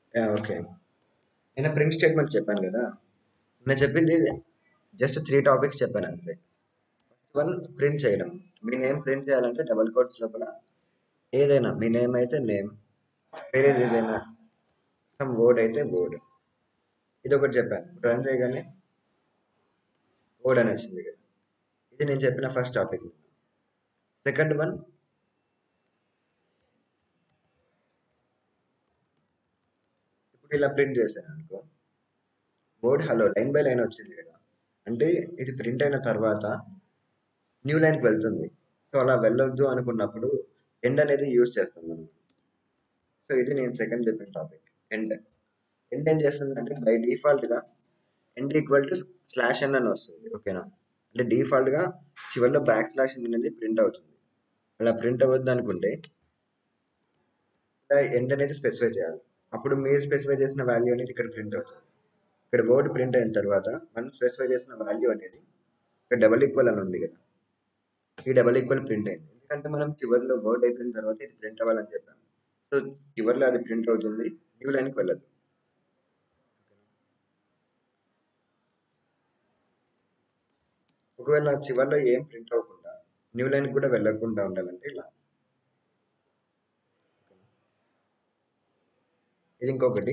Yeah! Okay. నేను print statement చెప్పాను గదా! నేను చెప్పింది జస్ట్ 3 టాపిక్స్ చెప్పాను అంతే. ఫస్ట్ వన్ ప్రింట్ చేయడం. మీ నేమ్ ప్రింట్ చేయాలంటే డబుల్ కోట్స్ లోపల ఏదైనా మీ నేమ్ అయితే నేమ్, వేరేది ఏదైనా సమ్ వర్డ్ అయితే వర్డ్. ఇదొకటి చెప్పాను. రన్ చేయగానే వర్డ్ అని వచ్చింది కదా! ఇది నేను చెప్పిన ఫస్ట్ టాపిక్. సెకండ్ వన్ ఇప్పుడు ఇలా ప్రింట్ చేశాననుకో word hello line by line వచ్చింది కదా! అంటే ఇది ప్రింట్ అయిన తర్వాత న్యూ లైన్‌కి వెళ్తుంది. సో, అలా వెళ్ళొద్దు అనుకున్నప్పుడు ఎండ్ అనేది యూజ్ చేస్తాం మనం. సో, ఇది నేను సెకండ్ చెప్పిన టాపిక్ ఎండ్. ఎండ్ ఏం చేస్తుందంటే బై డిఫాల్ట్‌గా end equal to slash N అని వస్తుంది. ఓకేనా? అంటే డిఫాల్ట్‌గా చివరిలో బ్యాక్ స్లాష్ ఎన్ అనేది ప్రింట్ అవుతుంది. అలా ప్రింట్ అవ్వద్దు అనుకుంటే ఇలా ఎండ్ అనేది స్పెసిఫై చేయాలి. అప్పుడు మీరు స్పెసిఫై చేసిన వాల్యూ అనేది ఇక్కడ ప్రింట్ అవుతుంది. ఇక్కడ వర్డ్ ప్రింట్ అయిన తర్వాత మనం స్పెసిఫై చేసిన వాల్యూ అనేది ఇక్కడ డబుల్ ఈక్వల్ అని ఉంది కదా! ఈ డబుల్ ఈక్వల్ ప్రింట్ అయింది. ఎందుకంటే మనం చివరిలో వర్డ్ అయిపోయిన తర్వాత ఇది ప్రింట్ అవ్వాలని చెప్పాము. సో, చివరిలో అది ప్రింట్ అవుతుంది. న్యూ లైన్‌కి వెళ్ళదు. ఒకవేళ చివరిలో ఏం ప్రింట్ అవ్వకుండా న్యూ లైన్‌కి కూడా వెళ్ళకుండా ఉండాలంటే ఇలా. ఇది ఇంకొకటి.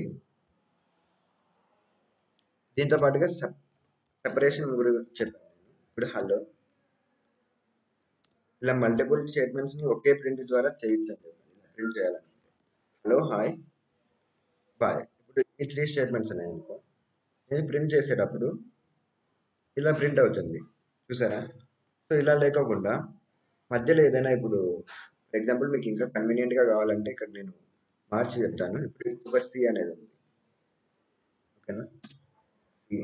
దీంతో పాటుగా సెప్ సెపరేషన్ గురించి చెప్పాను నేను. ఇప్పుడు హలో ఇలా మల్టిపుల్ స్టేట్మెంట్స్‌ని ఒకే ప్రింట్ ద్వారా చేయొచ్చని చెప్పాను. ఇలా ప్రింట్ చేయాలనుకుంటే. Hello, hi, bye. ఇప్పుడు ఈ 3 స్టేట్మెంట్స్ ఉన్నాయనుకో. నేను ప్రింట్ చేసేటప్పుడు ఇలా ప్రింట్ అవుతుంది. చూసారా? సో, ఇలా లేకోకుండా మధ్యలో ఏదైనా ఇప్పుడు ఫర్ ఎగ్జాంపుల్ మీకు ఇంకా కన్వీనియంట్‌గా కావాలంటే ఇక్కడ నేను మార్చి చెప్తాను. ఇప్పుడు ఒక సి అనేది ఉంది. ఓకేనా? సి.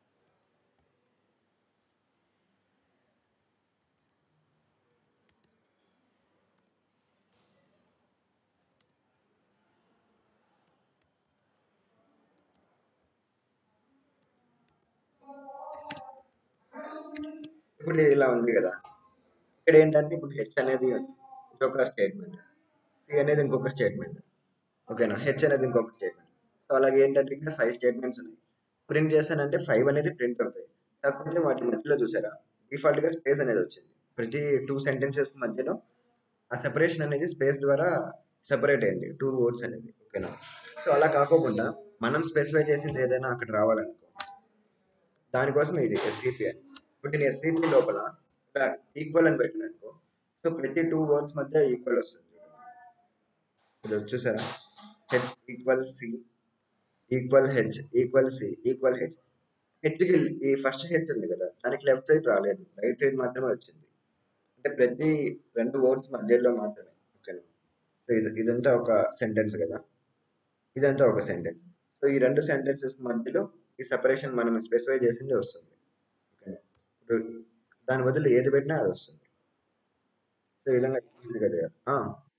ఇప్పుడు ఇలా ఉంది కదా! ఇక్కడ ఏంటంటే ఇప్పుడు హెచ్ అనేది ఇదొక స్టేట్మెంట్. సి అనేది ఇంకొక స్టేట్మెంట్. ఓకేనా? హెచ్ అనేది ఇంకొక స్టేట్మెంట్. సో, అలాగే ఏంటంటే ఇక్కడ 5 స్టేట్మెంట్స్ ఉన్నాయి. ప్రింట్ చేశానంటే 5 అనేది ప్రింట్ అవుతాయి. కాకపోతే వాటి మధ్యలో చూసారా? డిఫాల్ట్‌గా స్పేస్ అనేది వచ్చింది. ప్రతి 2 సెంటెన్సెస్ మధ్యలో ఆ సెపరేషన్ అనేది స్పేస్ ద్వారా సెపరేట్ అయింది. 2 వర్డ్స్ అనేది. ఓకేనా? సో, అలా కాకోకుండా మనం స్పెసిఫై చేసింది ఏదైనా అక్కడ రావాలనుకో దానికోసం ఇది ఎస్‌సిపి అని. ఇప్పుడు నేను ఎస్‌సిపి లోపల ఇలా ఈక్వల్ అని పెట్టాననుకో సో, ప్రతి 2 వర్డ్స్ మధ్య ఈక్వల్ వస్తుంది. ఇది చూసారా? H equal C equal H equal C equal H. హెచ్‌కి ఈ ఫస్ట్ హెచ్ ఉంది కదా! దానికి లెఫ్ట్ సైడ్ రాలేదు. రైట్ సైడ్ మాత్రమే వచ్చింది. అంటే ప్రతి 2 వర్డ్స్ మధ్యలో మాత్రమే. ఓకేనా? సో, ఇది ఇదంతా ఒక సెంటెన్స్ కదా! ఇదంతా ఒక సెంటెన్స్. సో, ఈ 2 సెంటెన్సెస్ మధ్యలో ఈ సెపరేషన్ మనం స్పెసిఫై చేసింది వస్తుంది. ఓకేనా? ఇప్పుడు దాని బదులు ఏది పెట్టినా అది వస్తుంది. సో, ఈ విధంగా ఈజీ కదా! ఆ!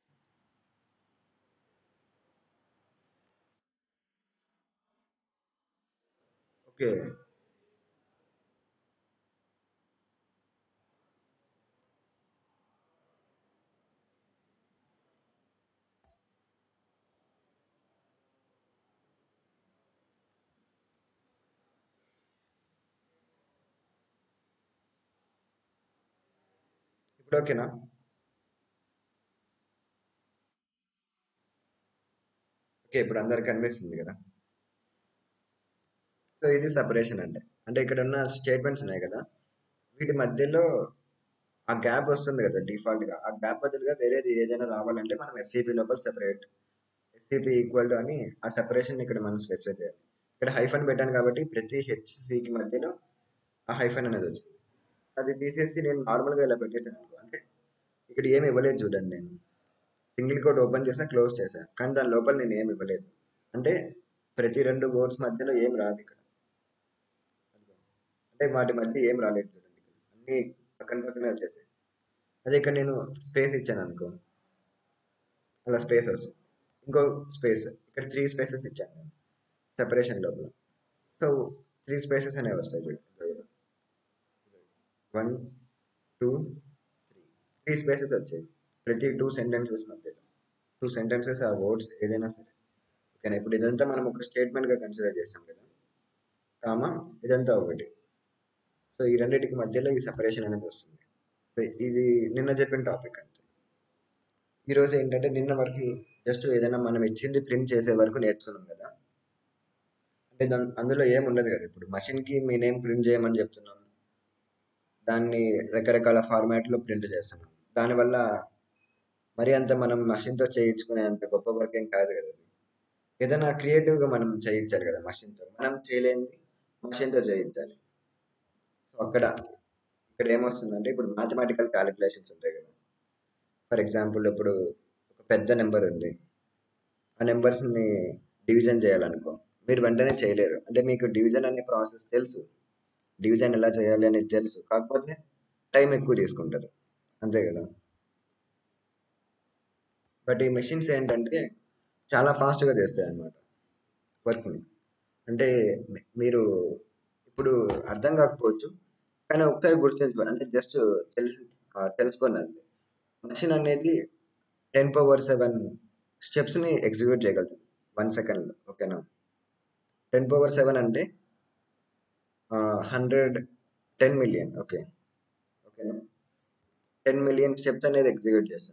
ఓకే. ఇప్పుడు ఓకేనా? ఓకే. ఇప్పుడు అందరికి కనిపిస్తుంది కదా! సో, ఇది సెపరేషన్ అంటే. అంటే ఇక్కడున్న స్టేట్మెంట్స్ ఉన్నాయి కదా! వీటి మధ్యలో ఆ గ్యాప్ వస్తుంది కదా! డిఫాల్ట్‌గా. ఆ గ్యాప్ బదులుగా వేరేది ఏదైనా రావాలంటే మనం ఎస్‌సిపి లోపల సెపరేట్ ఎస్‌సిపి ఈక్వల్ టు అని ఆ సెపరేషన్‌ని ఇక్కడ మనం స్పెసిఫై చేయాలి. ఇక్కడ హైఫన్ పెట్టాను కాబట్టి ప్రతి హెచ్, సికి మధ్యలో ఆ హైఫన్ అనేది వచ్చింది. అది తీసేసి నేను నార్మల్‌గా ఇలా పెట్టేసాననుకో అంటే ఇక్కడ ఏమి ఇవ్వలేదు చూడండి నేను. సింగిల్ కోట్ ఓపెన్ చేసా, క్లోజ్ చేశా. కానీ దాని లోపల నేను ఏమి ఇవ్వలేదు. అంటే ప్రతి 2 వర్డ్స్ మధ్యలో ఏం రాదు ఇక్కడ. అంటే వాటి మధ్య ఏం రాలేదు చూడండి. అన్నీ పక్కన పక్కనే వచ్చేసాయి. అదే ఇక్కడ నేను స్పేస్ ఇచ్చాననుకో అలా స్పేస్ వస్తుంది. ఇంకో స్పేస్ ఇక్కడ 3 స్పేసెస్ ఇచ్చాను నేను. సెపరేషన్ లోపల. సో, 3 స్పేసెస్ అనేవి వస్తాయి చూడండి. 1, 2, 3. 3 స్పేసెస్ వచ్చాయి. ప్రతి 2 సెంటెన్సెస్ మధ్యలో. 2 సెంటెన్సెస్ ఆ వర్డ్స్ ఏదైనా సరే. ఓకేనా ఇప్పుడు ఇదంతా మనం ఒక స్టేట్మెంట్గా కన్సిడర్ చేస్తాం కదా కామా ఇదంతా ఒకటి సో ఈ రెండింటికి మధ్యలో ఈ సపరేషన్ అనేది వస్తుంది సో ఇది నిన్న చెప్పిన టాపిక్ అంతే ఈరోజు ఏంటంటే నిన్న వరకు జస్ట్ ఏదైనా మనం ఇచ్చింది ప్రింట్ చేసే వరకు నేర్చుకున్నాం కదా అంటే దాని అందులో ఏం ఉండదు కదా ఇప్పుడు మషిన్కి మీ నేమ్ ప్రింట్ చేయమని చెప్తున్నాం దాన్ని రకరకాల ఫార్మాట్లో ప్రింట్ చేస్తున్నాం దానివల్ల మరి అంత మనం మషిన్తో చేయించుకునే అంత గొప్ప వర్క్ ఏం కాదు కదా అది ఏదైనా క్రియేటివ్గా మనం చేయించాలి కదా మషిన్తో మనం చేయలేనిది మషిన్తో చేయించాలి సో అక్కడ ఇక్కడ ఏమొస్తుందంటే ఇప్పుడు మ్యాథమెటికల్ క్యాలిక్యులేషన్స్ ఉంటాయి కదా ఫర్ ఎగ్జాంపుల్ ఇప్పుడు ఒక పెద్ద నెంబర్ ఉంది ఆ నెంబర్స్ని డివిజన్ చేయాలనుకో మీరు వెంటనే చేయలేరు అంటే మీకు డివిజన్ అనే ప్రాసెస్ తెలుసు డివిజన్ ఎలా చేయాలి అనేది తెలుసు కాకపోతే టైం ఎక్కువ తీసుకుంటారు అంతే కదా బట్ ఈ మెషిన్స్ ఏంటంటే చాలా ఫాస్ట్గా చేస్తాయి అన్నమాట వర్క్ని అంటే మీ- మీరు ఇప్పుడు అర్థం కాకపోవచ్చు కానీ ఒకసారి గుర్తుంచుకోండి అంటే జస్ట్ తెలుసు ఆ, తెలుసుకోండి అంతే మషిన్ అనేది టెన్ పవర్ సెవెన్ స్టెప్స్ని ఎగ్జిక్యూట్ చేయగలుగుతుంది వన్ సెకండ్లో ఓకేనా టెన్ పవర్ సెవెన్ అంటే హండ్రెడ్ టెన్ మిలియన్ ఓకే ఓకేనా టెన్ మిలియన్ స్టెప్స్ అనేది ఎగ్జిక్యూట్ చేస్తుంది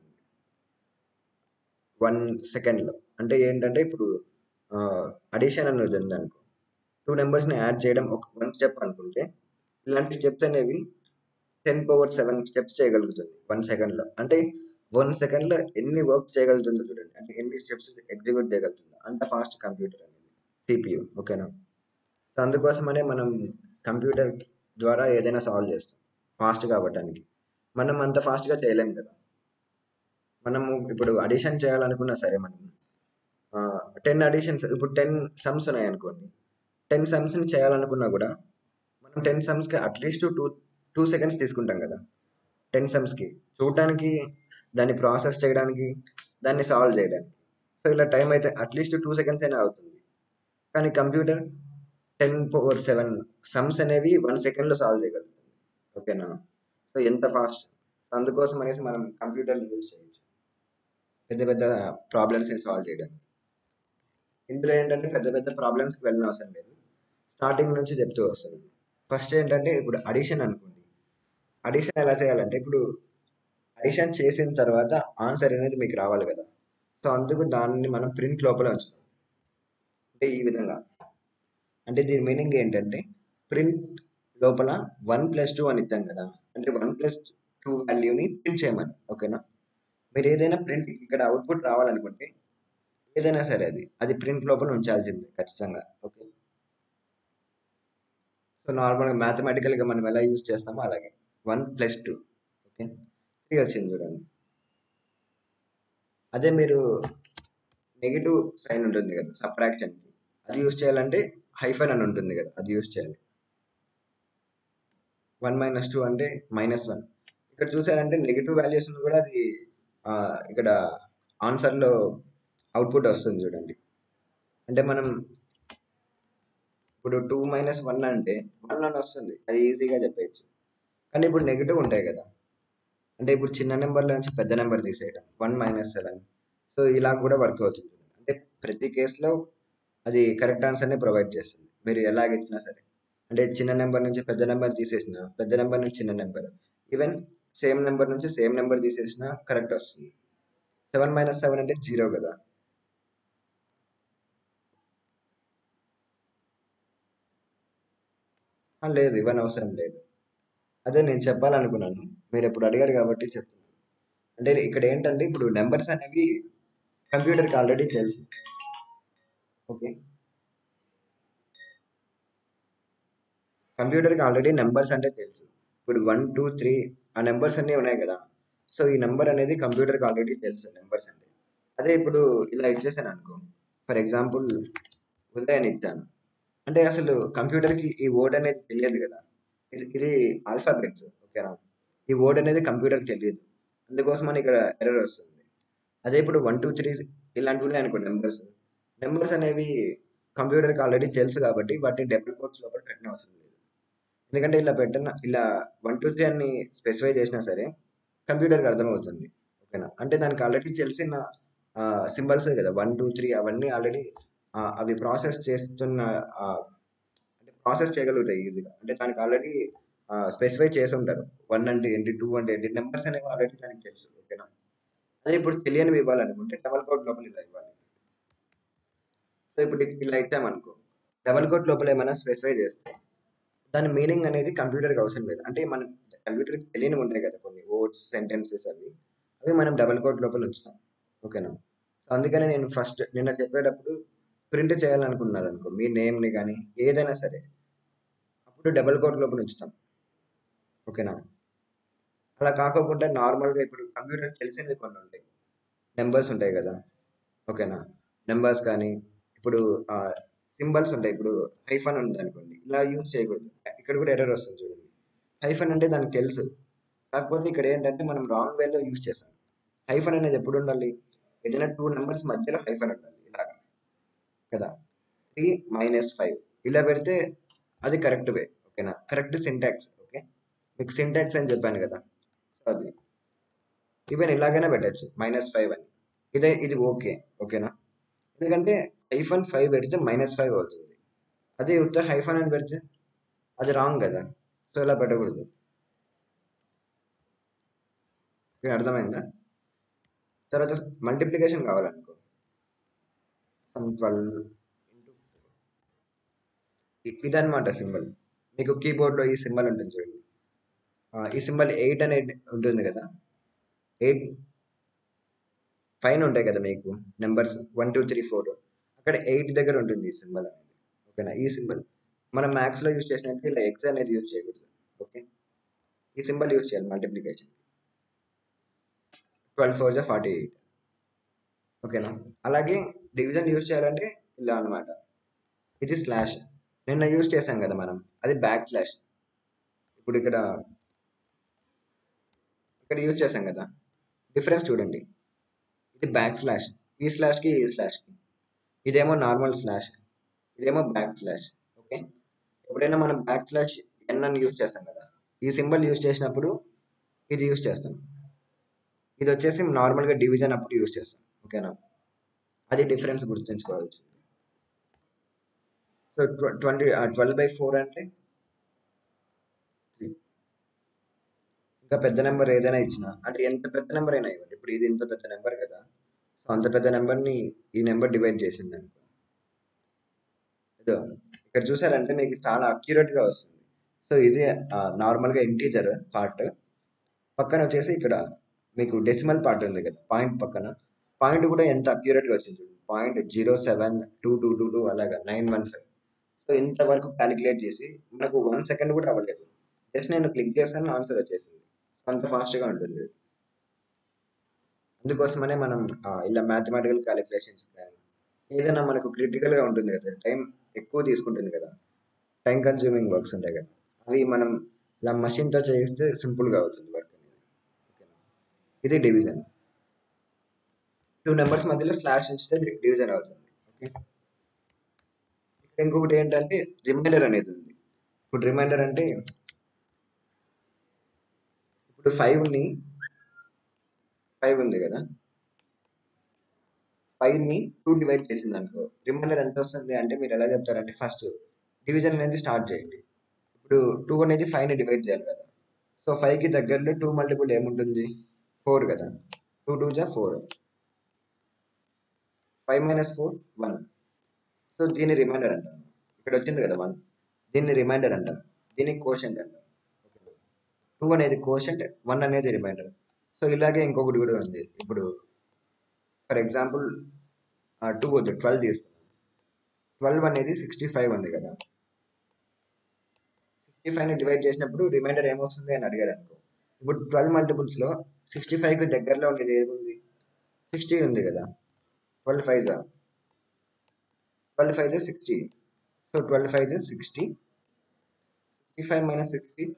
వన్ సెకండ్లో అంటే ఏంటంటే ఇప్పుడు అడిషన్ అనేది ఉందనుకో టూ నెంబర్స్ని యాడ్ చేయడం ఒక వన్ స్టెప్ అనుకుంటే ఇలాంటి స్టెప్స్ అనేవి టెన్ పవర్ సెవెన్ స్టెప్స్ చేయగలుగుతుంది వన్ సెకండ్లో అంటే వన్ సెకండ్లో ఎన్ని వర్క్స్ చేయగలుగుతుందో చూడండి అంటే ఎన్ని స్టెప్స్ ఎగ్జిక్యూట్ చేయగలుగుతుందో అంత ఫాస్ట్ కంప్యూటర్ అనేది సిపియు ఓకేనా సో అందుకోసమనే మనం కంప్యూటర్ ద్వారా ఏదైనా సాల్వ్ చేస్తాం ఫాస్ట్గా అవ్వటానికి మనం అంత ఫాస్ట్గా చేయలేం కదా మనము ఇప్పుడు అడిషన్ చేయాలనుకున్నా సరే మనం టెన్ అడిషన్స్ ఇప్పుడు టెన్ సమ్స్ ఉన్నాయి అనుకోండి టెన్ సమ్స్ని చేయాలనుకున్నా కూడా మనం టెన్ సమ్స్కి అట్లీస్ట్ టూ టూ సెకండ్స్ తీసుకుంటాం కదా టెన్ సమ్స్కి చూడటానికి దాన్ని ప్రాసెస్ చేయడానికి దాన్ని సాల్వ్ చేయడానికి సో ఇలా టైం అయితే అట్లీస్ట్ టూ సెకండ్స్ అయినా అవుతుంది కానీ computer ten power seven sums అనేవి వన్ సెకండ్లో సాల్వ్ చేయగలుగుతుంది ఓకేనా సో ఎంత ఫాస్ట్ అందుకోసం అనేసి మనం కంప్యూటర్ని యూజ్ చేయొచ్చు పెద్ద పెద్ద ప్రాబ్లమ్స్ని సాల్వ్ చేయడానికి ఇందులో ఏంటంటే పెద్ద పెద్ద ప్రాబ్లమ్స్కి వెళ్ళిన అవసరం లేదు స్టార్టింగ్ నుంచి చెప్తూ వస్తుంది ఫస్ట్ ఏంటంటే ఇప్పుడు అడిషన్ అనుకోండి అడిషన్ ఎలా చేయాలంటే ఇప్పుడు అడిషన్ చేసిన తర్వాత ఆన్సర్ అనేది మీకు రావాలి కదా సో అందుకు దాన్ని మనం ప్రింట్ లోపల ఉంచుతాం అంటే ఈ విధంగా అంటే దీని మీనింగ్ ఏంటంటే ప్రింట్ లోపల వన్ ప్లస్ టూ అని ఇద్దాం కదా అంటే వన్ ప్లస్ టూ వాల్యూని ప్రింట్ చేయమని ఓకేనా మీరు ఏదైనా ప్రింట్ ఇక్కడ అవుట్పుట్ రావాలనుకుంటే ఏదైనా సరే అది అది ప్రింట్ లోపల ఉంచాల్సిందే ఖచ్చితంగా ఓకే సో నార్మల్గా మ్యాథమెటికల్గా మనం ఎలా యూజ్ చేస్తామో అలాగే one plus two okay three వచ్చింది చూడండి అదే మీరు నెగిటివ్ సైన్ ఉంటుంది కదా సబ్ట్రాక్షన్కి అది యూజ్ చేయాలంటే హైఫన్ అని ఉంటుంది కదా అది యూజ్ చేయాలి వన్ మైనస్ టూ అంటే మైనస్ వన్ ఇక్కడ చూసారంటే నెగిటివ్ వాల్యూస్ కూడా అది ఆ, ఇక్కడ ఆన్సర్లో అవుట్పుట్ వస్తుంది చూడండి అంటే మనం ఇప్పుడు టూ మైనస్ వన్ అంటే వన్ అని వస్తుంది అది ఈజీగా చెప్పేయచ్చు కానీ ఇప్పుడు నెగిటివ్ ఉంటాయి కదా అంటే ఇప్పుడు చిన్న నెంబర్లో నుంచి పెద్ద నెంబర్ తీసేయడం వన్ మైనస్ సెవెన్ సో ఇలా కూడా వర్క్ అవుతుంది అంటే ప్రతి కేసులో అది కరెక్ట్ ఆన్సర్ని ప్రొవైడ్ చేస్తుంది మీరు ఎలాగ ఇచ్చినా సరే అంటే చిన్న నెంబర్ నుంచి పెద్ద నెంబర్ తీసేసిన పెద్ద నెంబర్ నుంచి చిన్న నెంబర్ ఈవెన్ సేమ్ నెంబర్ నుంచి సేమ్ నెంబర్ తీసేసినా కరెక్ట్ వస్తుంది సెవెన్ మైనస్ సెవెన్ అంటే జీరో కదా ఆ, లేదు ఇవన్నీ అవసరం లేదు అదే నేను చెప్పాలనుకున్నాను మీరు ఇప్పుడు అడిగారు కాబట్టి చెప్తున్నాను అంటే ఇక్కడ ఏంటంటే ఇప్పుడు నెంబర్స్ అనేవి కంప్యూటర్కి ఆల్రెడీ తెలుసు ఓకే కంప్యూటర్కి ఆల్రెడీ నెంబర్స్ అంటే తెలుసు ఇప్పుడు వన్ టూ త్రీ ఆ నెంబర్స్ అన్నీ ఉన్నాయి కదా సో ఈ నెంబర్ అనేది కంప్యూటర్కి ఆల్రెడీ తెలుసు నెంబర్స్ అంటే అదే ఇప్పుడు ఇలా ఇచ్చేసాను అనుకో ఫర్ ఎగ్జాంపుల్ ఉదయం ఇచ్చాను అంటే అసలు కంప్యూటర్కి ఈ వర్డ్ అనేది తెలియదు కదా ఇది ఇది ఆల్ఫాబెట్స్ ఓకేనా ఈ వర్డ్ అనేది కంప్యూటర్కి తెలియదు అందుకోసమని ఇక్కడ ఎర్రర్ వస్తుంది అదే ఇప్పుడు వన్ టూ త్రీ ఇలాంటివి ఉన్నాయి అనుకో నెంబర్స్ నెంబర్స్ అనేవి కంప్యూటర్కి ఆల్రెడీ తెలుసు కాబట్టి వాటిని డబుల్ కోడ్స్ లోపల పెట్టిన అవసరం లేదు ఎందుకంటే ఇలా పెట్టిన ఇలా వన్ టూ త్రీ అని స్పెసిఫై చేసినా సరే కంప్యూటర్కి అర్థమవుతుంది ఓకేనా అంటే దానికి ఆల్రెడీ తెలిసిన సింబల్స్ కదా వన్ టూ త్రీ అవన్నీ ఆల్రెడీ ఆహ్, అవి ప్రాసెస్ చేస్తున్న ఆహ్, అంటే ప్రాసెస్ చేయగలుగుతాయి ఈజీగా. అంటే దానికి ఆల్రెడీ ఆహ్, స్పెసిఫై చేసుంటారు. 1 అంటే ఏంటి? 2 అంటే ఏంటి? నంబర్స్ అనేవి ఆల్రెడీ దానికి తెలుసు. ఓకేనా? అదే ఇప్పుడు తెలియనివి ఇవ్వాలనుకుంటే డబుల్ కోట్ లోపల ఇలా ఇవ్వాలి. సో, ఇప్పుడు ఇ ఇలా ఇచ్చామనుకో, డబుల్ కోట్ లోపల ఏమైనా స్పెసిఫై చేస్తే, దాని మీనింగ్ అనేది కంప్యూటర్‌కి అవసరం లేదు. అంటే మనం కంప్యూటర్‌కి తెలియనివి ఉంటాయి కదా! కొన్ని వర్డ్స్, సెంటెన్సెస్ అవి. అవి మనం డబుల్ కోట్ లోపల ఉంచుతాం. ఓకేనా? సో, అందుకనే నేను ఫస్ట్ నిన్న చెప్పేటప్పుడు ప్రింట్ చేయాలనుకున్నారనుకో, మీ నేమ్‌ని గాని, ఏదైనా సరే. అప్పుడు డబుల్ కోట్ లోపల ఉంచుతాం. ఓకేనా? అలా కాకోకుండా నార్మల్‌గా ఇప్పుడు కంప్యూటర్‌కి తెలిసినవి కొన్ని ఉంటాయి. నంబర్స్ ఉంటాయి గదా! ఓకేనా? నంబర్స్ కానీ, ఇప్పుడు ఆహ్, సింబల్స్ ఉంటాయి. ఇప్పుడు హైఫన్ ఉందనుకోండి. ఇలా యూజ్ చేయకూడదు. ఇక్కడ కూడా ఎర్రర్ వస్తుంది చూడండి. హైఫన్ అంటే దానికి తెలుసు. కాకపోతే ఇక్కడ ఏంటంటే మనం రాంగ్ వేలో యూజ్ చేసాం. హైఫన్ అనేది ఎప్పుడు ఉండాలి? ఏదైనా 2 నంబర్స్ మధ్యలో హైఫన్ ఉండాలి. ఇలాగ. కదా! 3 మైనస్ 5 ఇలా పెడితే అది కరెక్ట్ వే. ఓకేనా? Correct syntax. ఓకే. మీకు సింటాక్స్ అని చెప్పాను కదా! సో, అది. ఈవెన్ ఇలాగైనా పెట్టొచ్చు. -5 అని. ఇదే ఇది ఓకే. ఓకేనా? ఎందుకంటే హైఫన్ 5 పెడితే -5 అవుతుంది. అదే ఉత్త హైఫన్ అని పెడితే అది రాంగ్ గదా! సో, ఇలా పెట్టకూడదు. ఓకే. అర్థమైందా? తర్వాత మల్టిప్లికేషన్ కావాలనుకో. సమ్ 12 ఇంటూ ఇ ఇదన్నమాట సింబల్. మీకు కీబోర్డ్‌లో ఈ సింబల్ ఉంటుంది చూడండి. ఆహ్, ఈ సింబల్ 8 అనేది ఉంటుంది కదా! 8 పైన ఉంటాయి కదా మీకు నంబర్స్ 1, 2, 3, 4 అక్కడ 8 దగ్గర ఉంటుంది ఈ సింబల్ అనేది. ఓకేనా? ఈ సింబల్. మనం మ్యాథ్స్‌లో యూజ్ చేసినట్టు ఇలా ఎక్స్ అనేది యూజ్ చేయకూడదు. ఓకే. ఈ సింబల్ యూజ్ చేయాలి మల్టిప్లికేషన్. 12 ఫోర్ జా 48. ఓకేనా? అలాగే డివిజన్ యూజ్ చేయాలంటే ఇలా అన్నమాట. ఇది స్లాష్. నిన్న యూజ్ చేసాం కదా మనం. అది బ్యాక్ స్లాష్. ఇప్పుడు ఇక్కడ ఇక్కడ యూజ్ చేసాం కదా! డిఫరెన్స్ చూడండి. ఇది బ్యాక్ స్లాష్. ఈ స్లాష్‌కి, ఈ స్లాష్‌కి. ఇదేమో నార్మల్ స్లాష్. ఇదేమో బ్యాక్ స్లాష్. ఓకే. ఎప్పుడైనా మనం బ్యాక్ స్లాష్ ఎన్ అని యూజ్ చేస్తాం కదా! ఈ సింబల్ యూజ్ చేసినప్పుడు ఇది యూజ్ చేస్తాం. ఇదొచ్చేసి నార్మల్‌గా డివిజన్ అప్పుడు యూజ్ చేస్తాం. ఓకేనా? అది డిఫరెన్స్ గుర్తుంచుకోవాల్సింది. సో, ట్వ ట్వంటీ ఆహ్, 12/4 అంటే 3. ఇంకా పెద్ద నంబర్ ఏదైనా ఇచ్చినా అంటే ఎంత పెద్ద నంబర్ అయినా ఇవ్వండి. ఇప్పుడు ఇది ఇంత పెద్ద నంబర్ కదా! సో, అంత పెద్ద నంబర్‌ని ఈ నంబర్ డివైడ్ చేసిందనుకో. ఇదో ఇక్కడ చూసారంటే మీకు చాలా అక్యురేట్‌గా వస్తుంది. సో, ఇది ఆహ్, నార్మల్‌గా ఇంటిజర్ పార్ట్. పక్కన వచ్చేసి ఇక్కడ మీకు డెసిమల్ పార్ట్ ఉంది కదా! పాయింట్ పక్కన. పాయింట్ కూడా ఎంత అక్యురేట్‌గా వచ్చింది చూడండి. 0.072222 అలాగా 915. సో, ఇంతవరకు కాలిక్యులేట్ చేసి మనకు 1 సెకండ్ కూడా అవ్వలేదు. జస్ట్ నేను క్లిక్ చేశాను ఆన్సర్ వచ్చేసింది. అంత ఫాస్ట్‌గా ఉంటుంది. అందుకోసమనే మనం ఆహ్, ఇలా మ్యాథమెటికల్ కాలిక్యులేషన్స్ గాని, ఏదైనా మనకు క్రిటికల్‌గా ఉంటుంది కదా! టైం ఎక్కువ తీసుకుంటుంది కదా! టైమ్ కన్స్యూమింగ్ వర్క్స్ ఉంటాయి కదా! అవి మనం ఇలా మెషిన్‌తో చేయిస్తే సింపుల్‌గా అవుతుంది వర్క్ అనేది. ఓకేనా? ఇది డివిజన్. 2 నంబర్స్ మధ్యలో స్లాష్ ఉంచితే డివిజన్ అవుతుంది. ఓకే. ఇక్కడ ఇంకొకటి ఏంటంటే రిమైండర్ అనేది ఉంది. ఇప్పుడు రిమైండర్ అంటే ఇప్పుడు 5ని 5 ఉంది కదా! 5ని 2 డివైడ్ చేసిందనుకో. రిమైండర్ ఎంత వస్తుంది అంటే మీరు ఎలా చెప్తారంటే ఫస్ట్ డివిజన్ అనేది స్టార్ట్ చేయండి. ఇప్పుడు 2 అనేది 5ని డివైడ్ చేయాలి కదా! సో, 5కి దగ్గరలో 2 మల్టిపుల్ ఏముంటుంది? 4 కదా! 2 టూ జా 4. 5 మైనస్ 4 1. సో, దీన్ని రిమైండర్ అంటాం. ఇక్కడ వచ్చింది కదా 1. దీన్ని రిమైండర్ అంటాం. దీన్ని కోషంట్ అంటాం. ఓకేనా? 2 అనేది కోషంట్, 1 అనేది రిమైండర్. సో, ఇలాగే ఇంకొకటి కూడా ఉంది. ఇప్పుడు ఫర్ ఎగ్జాంపుల్ ఆహ్, 2 వద్దు 12 తీసుకుందాం. 12 అనేది 65 ఉంది కదా! 65ని డివైడ్ చేసినప్పుడు రిమైండర్ ఏమొస్తుంది అని అడిగారనుకో. ఇప్పుడు 12 మల్టిపుల్స్‌లో 65కి దగ్గరలో ఉండేది ఏముంది? 60 ఉంది కదా! 12 ఫైవ్సా? 12 ఫైవ్ జా 60. సో, 12 ఫైవ్ జా 60. 65 మైనస్ 60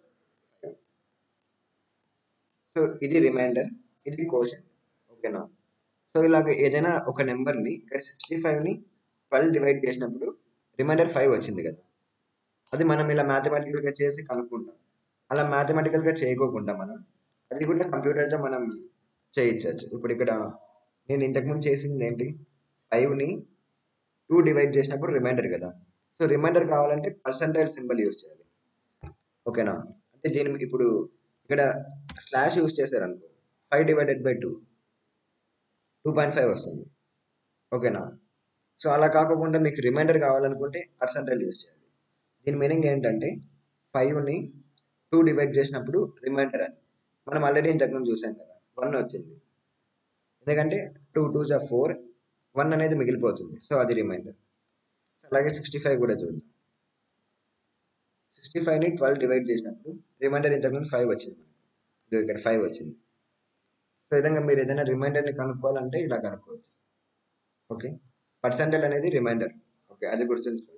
సో, ఇది రిమైండర్. ఇది కోషంట్. ఓకేనా? సో, ఇలాగ ఏదైనా ఒక నంబర్‌ని ఇక్కడ 65ని 12 డివైడ్ చేసినప్పుడు రిమైండర్ 5 వచ్చింది కదా! అది మనం ఇలా మ్యాథమెటికల్‌గా చేసి కనుక్కుంటాం. అలా మ్యాథమెటికల్‌గా చేయకోకుండా మనం అది కూడా కంప్యూటర్‌తో మనం చేయించొచ్చు. ఇప్పుడు ఇక్కడ నేను ఇంతకుముందు చేసింది ఏంటి? 5ని టూ డివైడ్ చేసినప్పుడు రిమైండర్ కదా సో రిమైండర్ కావాలంటే పర్సంటైల్ సింబల్ యూజ్ చేయాలి ఓకేనా అంటే దీని ఇప్పుడు ఇక్కడ స్లాష్ యూజ్ చేశారనుకో five divided by two two point five వస్తుంది ఓకేనా సో అలా కాకుండా మీకు రిమైండర్ కావాలనుకుంటే పర్సంటైల్ యూజ్ చేయాలి దీని మీనింగ్ ఏంటంటే ఫైవ్ని టూ డివైడ్ చేసినప్పుడు రిమైండర్ అని మనం ఆల్రెడీ ఇంతకుముందు చూసాం కదా వన్ వచ్చింది ఎందుకంటే టూ టూ జా ఫోర్ వన్ అనేది మిగిలిపోతుంది సో అది రిమైండర్ అలాగే సిక్స్టీ ఫైవ్ కూడా చూద్దాం సిక్స్టీ ఫైవ్ని ట్వెల్వ్ డివైడ్ చేసినప్పుడు రిమైండర్ ఇంతకుముందు ఫైవ్ వచ్చింది మనకి ఇక్కడ ఫైవ్ వచ్చింది సో విధంగా మీరు ఏదైనా రిమైండర్ని కనుక్కోవాలంటే ఇలా కనుక్కోవచ్చు ఓకే పర్సెంటేజ్ అనేది రిమైండర్ ఓకే అది గుర్తుంచుకోండి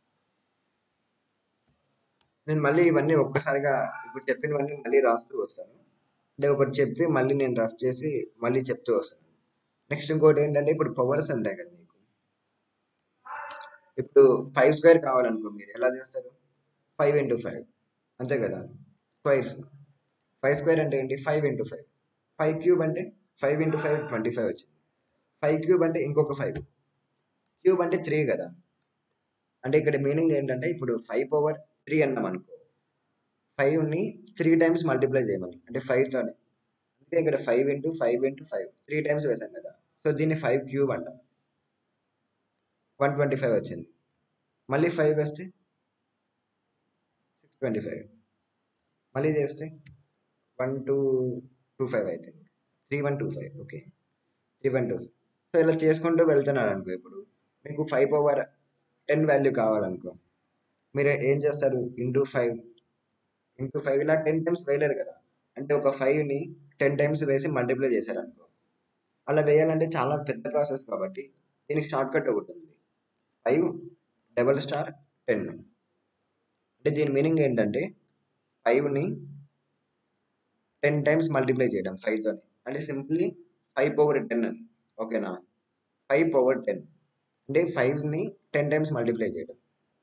నేను మళ్ళీ ఇవన్నీ ఒక్కసారిగా ఇప్పుడు చెప్పినవన్నీ మళ్ళీ రాస్తూ వస్తాను అంటే ఒకటి చెప్పి మళ్ళీ నేను రఫ్ చేసి మళ్ళీ చెప్తూ వస్తాను నెక్స్ట్ ఇంకోటి ఏంటంటే ఇప్పుడు పవర్స్ ఉంటాయి కదా మీకు ఇప్పుడు ఫైవ్ స్క్వేర్ కావాలనుకో మీరు ఎలా చేస్తారు ఫైవ్ ఇంటూ ఫైవ్ అంతే కదా స్క్వైర్స్ ఫైవ్ స్క్వేర్ అంటే ఏంటి five into five five cube అంటే five into five twenty five వచ్చింది ఫైవ్ క్యూబ్ అంటే ఇంకొక ఫైవ్ క్యూబ్ అంటే త్రీ కదా అంటే ఇక్కడ మీనింగ్ ఏంటంటే ఇప్పుడు ఫైవ్ పవర్ త్రీ అన్నాం అనుకో ఫైవ్ని త్రీ టైమ్స్ మల్టిప్లై చేయమని అంటే ఫైవ్తోనే అంటే ఇక్కడ five into five into five three times వేసాం కదా సో దీన్ని ఫైవ్ క్యూబ్ అంటాం వన్ ట్వంటీ ఫైవ్ వచ్చింది మళ్ళీ ఫైవ్ వేస్తే సిక్స్ ట్వంటీ ఫైవ్ మళ్ళీ చేస్తే వన్ టూ టూ ఫైవ్ అయితే three one two five okay three one two so ఇలా చేసుకుంటూ వెళ్తున్నారు అనుకో ఇప్పుడు మీకు ఫైవ్ పవర్ టెన్ వాల్యూ కావాలనుకో మీరు ఏం చేస్తారు ఇంటూ ఫైవ్ ఇంటూ ఫైవ్ ఇలా టెన్ టైమ్స్ వేయలేరు కదా అంటే ఒక ఫైవ్ని టెన్ టైమ్స్ వేసి మల్టిప్లై చేశారనుకో అలా వేయాలంటే చాలా పెద్ద ప్రాసెస్ కాబట్టి దీనికి షార్ట్ కట్ ఒకటి ఉంది ఫైవ్ డబల్ స్టార్ టెన్ అంటే దీని మీనింగ్ ఏంటంటే ఫైవ్ని టెన్ టైమ్స్ మల్టిప్లై చేయడం ఫైవ్తోని అంటే సింప్లీ ఫైవ్ పవర్ టెన్ అని ఓకేనా ఫైవ్ పవర్ టెన్ అంటే ఫైవ్ని టెన్ టైమ్స్ మల్టిప్లై చేయడం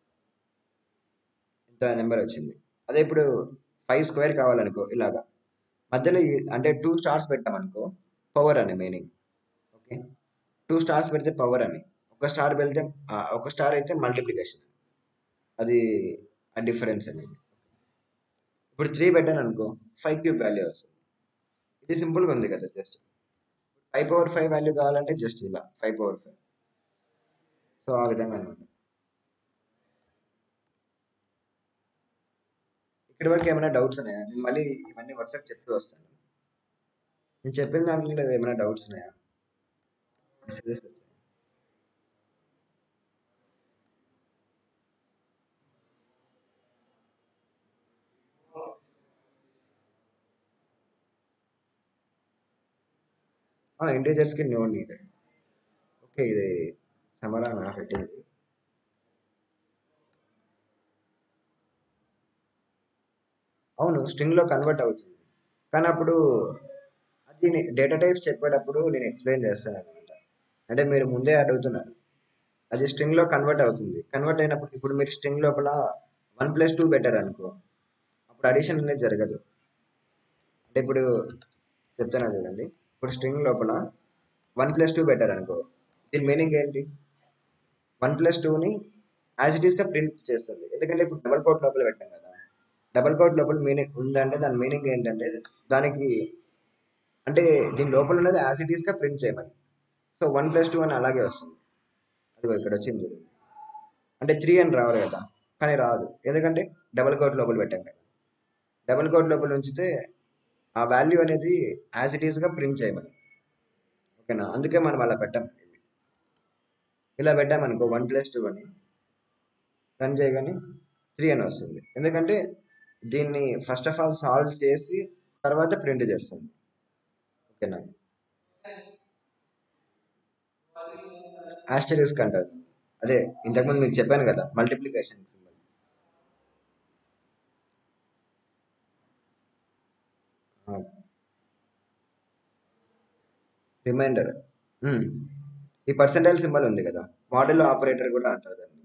ఇంత నెంబర్ వచ్చింది అదే ఇప్పుడు ఫైవ్ స్క్వేర్ కావాలనుకో ఇలాగా మధ్యలో ఈ- అంటే టూ స్టార్స్ పెట్టామనుకో పవర్ అని మీనింగ్ ఓకే టూ స్టార్స్ పెడితే పవర్ అని ఒక స్టార్ వెళ్తే ఆ, ఒక స్టార్ అయితే మల్టిప్లికేషన్ అది ఆ డిఫరెన్స్ అనేది ఇప్పుడు త్రీ పెట్టాను అనుకో ఫైవ్ క్యూబ్ వాల్యూ వస్తుంది ఇది సింపుల్గా ఉంది కదా just five power five value కావాలంటే జస్ట్ ఇలా ఫైవ్ పవర్ ఫైవ్ సో ఆ విధంగా అనమాట ఇక్కడి వరకు ఏమైనా డౌట్స్ ఉన్నాయా నేను మళ్ళీ ఇవన్నీ వరుసగా చెప్తూ వస్తాను నేను చెప్పిన దాంట్లో ఏమైనా డౌట్స్ ఉన్నాయా మెసేజెస్ వచ్చాయా? ఇంటీజర్స్కి నో నీడ్ ఓకే ఇది సమరా నా పెట్టింది అవును స్ట్రింగ్లో కన్వర్ట్ అవుతుంది కానీ అప్పుడు అది డేటా టైప్స్ చెప్పేటప్పుడు నేను ఎక్స్ప్లెయిన్ చేస్తాను అనమాట అంటే మీరు ముందే అడుగుతున్నారు అది స్ట్రింగ్లో కన్వర్ట్ అవుతుంది కన్వర్ట్ అయినప్పుడు ఇప్పుడు మీరు స్ట్రింగ్ లోపల వన్ ప్లస్ టూ బెటర్ అనుకో అప్పుడు అడిషన్ అనేది జరగదు అంటే ఇప్పుడు చెప్తాను చూడండి ఇప్పుడు స్ట్రింగ్ లోపల వన్ ప్లస్ టూ బెటర్ అనుకో దీని మీనింగ్ ఏంటి వన్ ప్లస్ టూని యాజ్ ఇట్ ఈస్గా ప్రింట్ చేస్తుంది ఎందుకంటే ఇప్పుడు డబల్ కోట్ లోపల పెట్టాం కదా డబల్ కోట్ లోపల మీనింగ్ ఉందంటే దాని మీనింగ్ ఏంటంటే దానికి అంటే దీని లోపల ఉన్నది యాజ్ ఇట్ ఈస్గా ప్రింట్ చేయమని సో వన్ ప్లస్ టూ అని అలాగే వస్తుంది అదిగో ఇక్కడ వచ్చింది చూడండి అంటే త్రీ అని రావాలి కదా కానీ రాదు ఎందుకంటే డబల్ కోట్ లోపల పెట్టాం కదా డబల్ కోట్ లోపల ఉంచితే ఆ వాల్యూ అనేది యాజ్ ఇట్ ఈస్గా ప్రింట్ చేయమని ఓకేనా అందుకే మనం అలా పెట్టాం ఇలా పెట్టామనుకో వన్ ప్లస్ టూ అని రన్ చేయగానే త్రీ అని వస్తుంది ఎందుకంటే దీన్ని ఫస్ట్ ఆఫ్ ఆల్ సాల్వ్ చేసి తర్వాత ప్రింట్ చేస్తుంది ఓకేనా ఆస్టరిస్క్ అంటారు అదే ఇంతకుముందు మీకు చెప్పాను కదా మల్టిప్లికేషన్ సింబల్ రిమైండర్ ఈ పర్సెంటైల్ సింబల్ ఉంది కదా మోడల్ ఆపరేటర్ కూడా అంటారు దాన్ని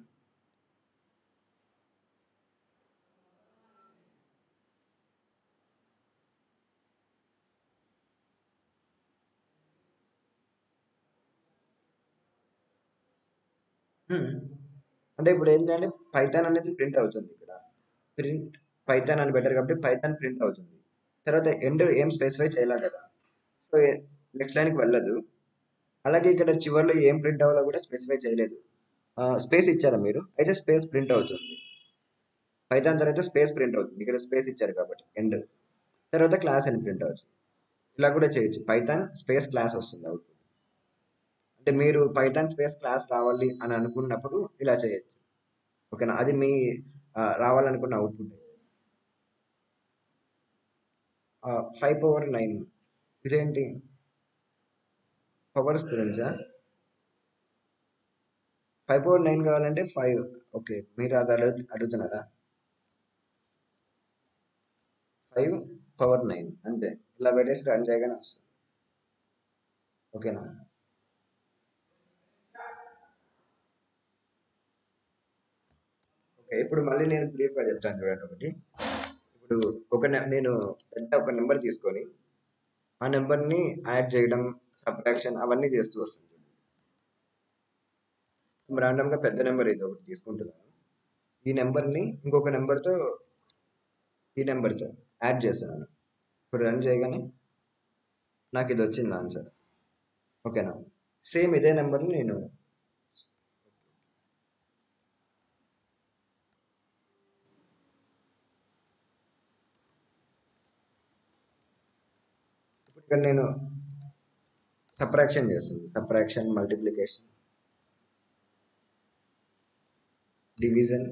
హ్మ్. అంటే ఇప్పుడు ఏంటంటే పైథాన్ అనేది ప్రింట్ అవుతుంది ఇక్కడ. ప్రింట్ పైథాన్ అని పెట్టారు కాబట్టి పైథాన్ ప్రింట్ అవుతుంది. తర్వాత ఎండ్ ఏం స్పెసిఫై చేయలే కదా! సో, ఎ నెక్స్ట్ లైన్‌కి వెళ్ళదు. అలాగే ఇక్కడ చివర్లో ఏం ప్రింట్ అవ్వాలో కూడా స్పెసిఫై చేయలేదు. ఆహ్, స్పేస్ ఇచ్చారా మీరు? అయితే స్పేస్ ప్రింట్ అవుతుంది. పైథాన్ తర్వాత స్పేస్ ప్రింట్ అవుతుంది. ఇక్కడ స్పేస్ ఇచ్చారు కాబట్టి ఎండ్. తర్వాత క్లాస్ అని ప్రింట్ అవుతుంది. ఇలా కూడా చేయొచ్చు. పైథాన్ స్పేస్ క్లాస్ వస్తుంది అవుట్‌పుట్. అంటే మీరు పైథాన్ స్పేస్ క్లాస్ రావాలి అని అనుకున్నప్పుడు ఇలా చేయొచ్చు. ఓకేనా? అది మీ ఆహ్, రావాలనుకున్న అవుట్‌పుట్. ఆహ్, 5 పవర్ 9 ఇదేంటి? పవర్స్ గురించా? 5 పవర్ 9 కావాలంటే 5 ఓకే. మీరు అది అడుగు అడుగుతున్నారా? 5 పవర్ 9 అంతే. ఇలా పెట్టేసి రన్ చేయగానే వస్తుంది. ఓకేనా? ఓకే. ఇప్పుడు మళ్ళీ నేను బ్రీఫ్‌గా చెప్తాను చూడండి ఒకటి. ఇప్పుడు ఒక నె నేను పెద్ద ఒక నంబర్ తీసుకొని, ఆ నంబర్‌ని యాడ్ చేయడం, సబ్ట్రాక్షన్ అవన్నీ చేస్తూ వస్తాను. రాండమ్‌గా పెద్ద నంబర్ ఏదో ఒకటి తీసుకుంటున్నాను. ఈ నంబర్‌ని ఇంకొక నంబర్‌తో ఈ నంబర్‌తో యాడ్ చేస్తున్నాను. ఇప్పుడు రన్ చేయగానే నాకు ఇది వచ్చింది ఆన్సర్. ఓకేనా? సేమ్ ఇదే నంబర్‌ని నేను ఇప్పుడు ఇక్కడ నేను సబ్ట్రాక్షన్ చేస్తున్నాను. సబ్ట్రాక్షన్, మల్టిప్లికేషన్ డివిజన్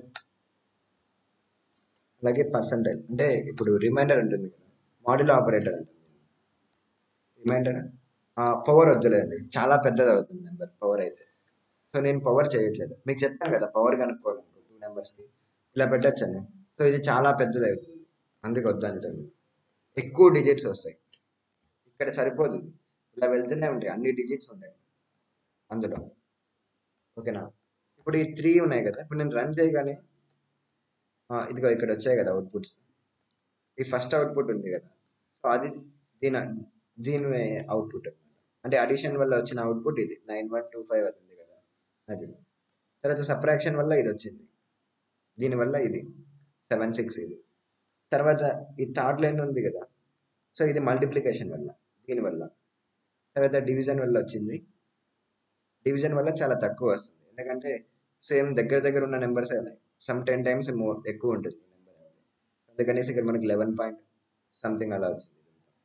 అలాగే పర్సెంటైల్ అంటే ఇప్పుడు రిమైండర్ ఉంటుంది కదా! మాడ్యులో ఆపరేటర్ ఉంటుంది. రిమైండర్ ఆహ్, పవర్ వద్దులేండి. చాలా పెద్దది అవుతుంది నంబర్ పవర్ అయితే. సో, నేను పవర్ చేయట్లేదు. మీకు చెప్పాను కదా! పవర్ కనుక్కోవాలనుకో 2 నంబర్స్‌కి ఇలా పెట్టొచ్చని. సో, ఇది చాలా పెద్దది అవుతుంది. అందుకే వద్దంటున్నాను. ఎక్కువ డిజిట్స్ వస్తాయి. ఇక్కడ సరిపోదు. ఇలా వెళ్తూనే ఉంటాయి. అన్ని డిజిట్స్ ఉంటాయి. అందులో. ఓకేనా? ఇప్పుడు ఈ 3 ఉన్నాయి కదా! ఇప్పుడు నేను రన్ చేయగానే ఆహ్, ఇదిగో ఇక్కడ వచ్చాయి కదా! అవుట్‌పుట్స్. ఈ ఫస్ట్ అవుట్‌పుట్ ఉంది కదా! సో, అది దీని దీని అవుట్‌పుట్. అంటే అడిషన్ వల్ల వచ్చిన అవుట్‌పుట్ ఇది. 9125 అది ఉంది కదా! అది. తర్వాత సబ్ట్రాక్షన్ వల్ల ఇదొచ్చింది. దీనివల్ల ఇది. 76 ఇది. తర్వాత ఈ థర్డ్ లైన్ ఉంది కదా! సో, ఇది మల్టిప్లికేషన్ వల్ల. దీనివల్ల. తర్వాత డివిజన్ వల్ల వచ్చింది. డివిజన్ వల్ల చాలా తక్కువ వస్తుంది. ఎందుకంటే సేమ్ దగ్గర దగ్గర ఉన్న నంబర్సే ఉన్నాయి. సమ్ 10 టైమ్స్ మోర్ ఎక్కువ ఉంటుంది. అందుకనేసి ఇక్కడ మనకి 11 పాయింట్ సంథింగ్ అలా వచ్చింది.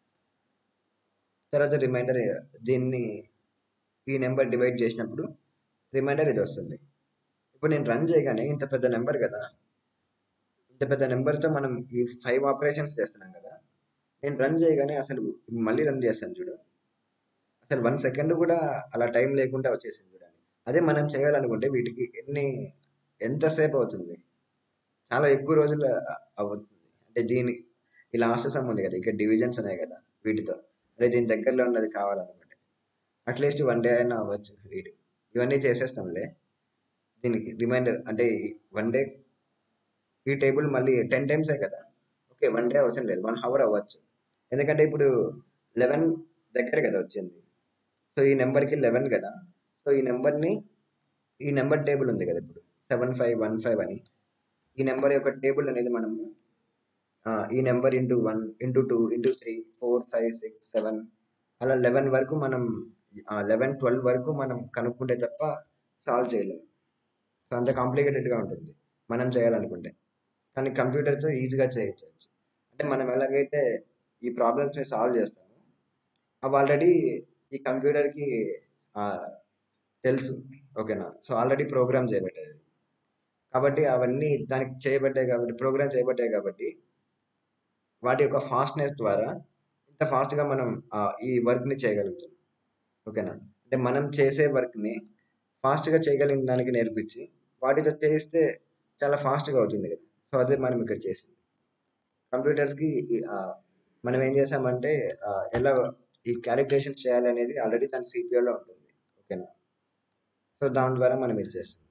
తర్వాత రిమైండర్ దీన్ని ఈ నంబర్ డివైడ్ చేసినప్పుడు రిమైండర్ ఇది వస్తుంది. ఇప్పుడు నేను రన్ చేయగానే ఇంత పెద్ద నంబర్ కదా! ఇంత పెద్ద నంబర్‌తో మనం ఈ 5 ఆపరేషన్స్ చేస్తున్నాం కదా! నేను రన్ చేయగానే అసలు మళ్ళీ రన్ చేస్తాను చూడు. అసలు 1 సెకండ్ కూడా అలా టైం లేకుండా వచ్చేసింది చూడండి. అదే మనం చేయాలనుకుంటే వీటికి ఎన్ని ఎంతసేపు అవుతుంది? చాలా ఎక్కువ రోజులు అ అవుతుంది. అంటే దీని ఈ లాస్ట్ సమ్ ఉంది కదా! ఇక్కడ డివిజన్స్ ఉన్నాయి కదా! వీటితో. అరే దీని దగ్గరలో ఉన్నది కావాలనుకుంటే. అట్‌లీస్ట్ 1 డే అయినా అవ్వచ్చు వీటికి. ఇవన్నీ చేసేస్తాంలే. దీనికి రిమైండర్ అంటే 1 డే ఈ టేబుల్ మళ్ళీ 10 టైమ్సే కదా! ఓకే. 1 డే అవసరం లేదు. 1 హవర్ అవ్వచ్చు. ఎందుకంటే ఇప్పుడు 11 దగ్గర కదా వచ్చింది. సో, ఈ నంబర్‌కి 11 కదా! సో, ఈ నంబర్‌ని ఈ నంబర్ టేబుల్ ఉంది కదా! ఇప్పుడు 7515 అని. ఈ నంబర్ యొక్క టేబుల్ అనేది మనము ఆహ్, ఈ నంబర్ ఇంటూ 1 ఇంటూ 2 ఇంటూ 3 4 5 6 7 అలా 11 వరకు మనం ఆహ్, 11, 12 వరకు మనం కనుక్కుంటే తప్ప సాల్వ్ చేయలేం. సో, అంత కాంప్లికేటెడ్‌గా ఉంటుంది. మనం చేయాలనుకుంటే. కానీ కంప్యూటర్‌తో ఈజీగా చేయొచ్చు. అంటే మనం ఎలాగైతే ఈ ప్రాబ్లమ్స్‌ని సాల్వ్ చేస్తామో అవి ఆల్రెడీ ఈ కంప్యూటర్‌కి ఆహ్, తెలుసు. ఓకేనా? సో, ఆల్రెడీ ప్రోగ్రామ్ చేయబడ్డాయి. కాబట్టి అవన్నీ దానికి చేయబడ్డాయి కాబట్టి ప్రోగ్రామ్ చేయబడ్డాయి కాబట్టి వాటి యొక్క ఫాస్ట్‌నెస్ ద్వారా ఇంత ఫాస్ట్‌గా మనం ఆహ్, ఈ వర్క్‌ని చేయగలుగుతాం. ఓకేనా? అంటే మనం చేసే వర్క్‌ని ఫాస్ట్‌గా చేయగలిగిన దానికి నేర్పించి వాటితో చేస్తే చాలా ఫాస్ట్‌గా అవుతుంది కదా! సో, అదే మనం ఇక్కడ చేసింది. కంప్యూటర్స్‌కి ఈ ఆహ్, మనం ఏం చేసామంటే ఆహ్, ఎలా ఈ కాలిక్యులేషన్స్ చేయాలనేది ఆల్రెడీ దాని సీపీయూలో ఉంటుంది. ఓకేనా? సో, దాని ద్వారా మనం ఇది చేస్తాం.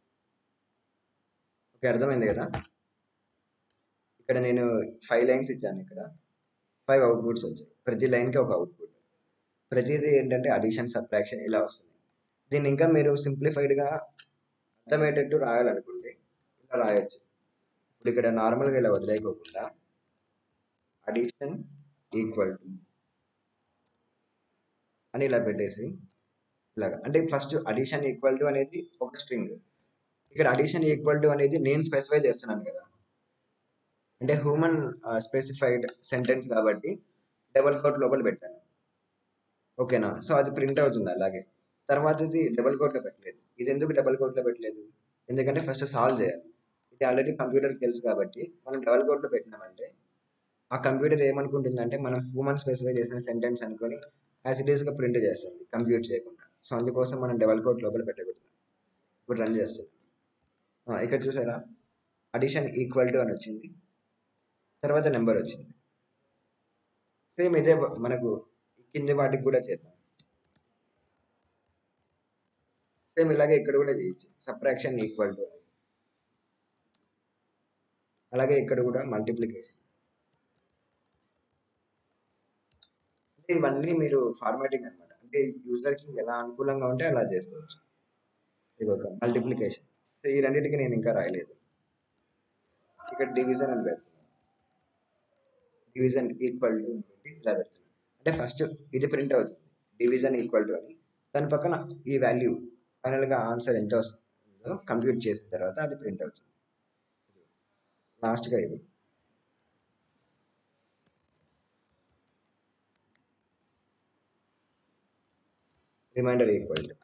ఓకే. అర్థమైంది కదా! ఇక్కడ నేను 5 లైన్స్ ఇచ్చాను ఇక్కడ. 5 అవుట్‌పుట్స్ వచ్చాయి. ప్రతి లైన్‌కి ఒక అవుట్‌పుట్. ప్రతీది ఏంటంటే అడిషన్, సబ్ట్రాక్షన్ ఇలా వస్తుంది. దీన్ని ఇంకా మీరు సింప్లిఫైడ్‌గా అర్థమయ్యేటట్టు రాయాలనుకుంటే ఇలా రాయొచ్చు ఇప్పుడు ఇక్కడ నార్మల్గా ఇలా వదిలేయకోకుండా అడిషన్ ఈక్వల్ టు అని ఇలా పెట్టేసి ఇలాగ అంటే ఫస్ట్ అడిషన్ ఈక్వల్ టు అనేది ఒక స్ట్రింగ్ ఇక్కడ అడిషన్ ఈక్వల్ టు అనేది నేను స్పెసిఫై చేస్తున్నాను కదా అంటే హ్యూమన్ స్పెసిఫైడ్ సెంటెన్స్ కాబట్టి డబల్ కోట్ లోపల పెట్టాను ఓకేనా సో అది ప్రింట్ అవుతుంది అలాగే తర్వాత ఇది డబల్ కోట్లో పెట్టలేదు ఇది ఎందుకు డబల్ కోట్లో పెట్టలేదు ఎందుకంటే ఫస్ట్ సాల్వ్ చేయాలి ఇది ఆల్రెడీ కంప్యూటర్కి తెలుసు కాబట్టి మనం డబల్ కోట్లో పెట్టినామంటే ఆ కంప్యూటర్ ఏమనుకుంటుందంటే మనం హ్యూమన్ స్పెసిఫై చేసిన సెంటెన్స్ అనుకొని యాజ్ ఇట్ ఈస్గా ప్రింట్ చేస్తుంది కంప్యూట్ చేయకుండా సో అందుకోసం మనం డబల్ కోట్ లోపల పెట్టకూడదు ఇప్పుడు రన్ చేస్తుంది ఆ, ఇక్కడ చూసారా అడిషన్ ఈక్వల్ టు అని వచ్చింది తర్వాత నెంబర్ వచ్చింది సేమ్ ఇదే మనకు కింది వాటికి కూడా చేద్దాం సేమ్ ఇలాగే ఇక్కడ కూడా చేయొచ్చు సబ్ట్రాక్షన్ ఈక్వల్ టు అలాగే ఇక్కడ కూడా మల్టిప్లికేషన్ అంటే ఇవన్నీ మీరు ఫార్మాటింగ్ అనమాట అంటే యూజర్కి ఎలా అనుకూలంగా ఉంటే అలా చేసుకోవచ్చు ఇది ఒక మల్టిప్లికేషన్ సో ఈ రెండింటికి నేను ఇంకా రాయలేదు ఇక్కడ డివిజన్ అని పెడుతున్నాను డివిజన్ ఈక్వల్ టు ఇలా పెడుతున్నాను అంటే ఫస్ట్ ఇది ప్రింట్ అవుతుంది డివిజన్ ఈక్వల్ టు అని దాని పక్కన ఈ వాల్యూ ఫైనల్గా ఆన్సర్ ఎంత వస్తుందో కంప్యూట్ చేసిన తర్వాత అది ప్రింట్ అవుతుంది లాస్ట్గా ఇది రిమైండర్ ఈక్వల్ టు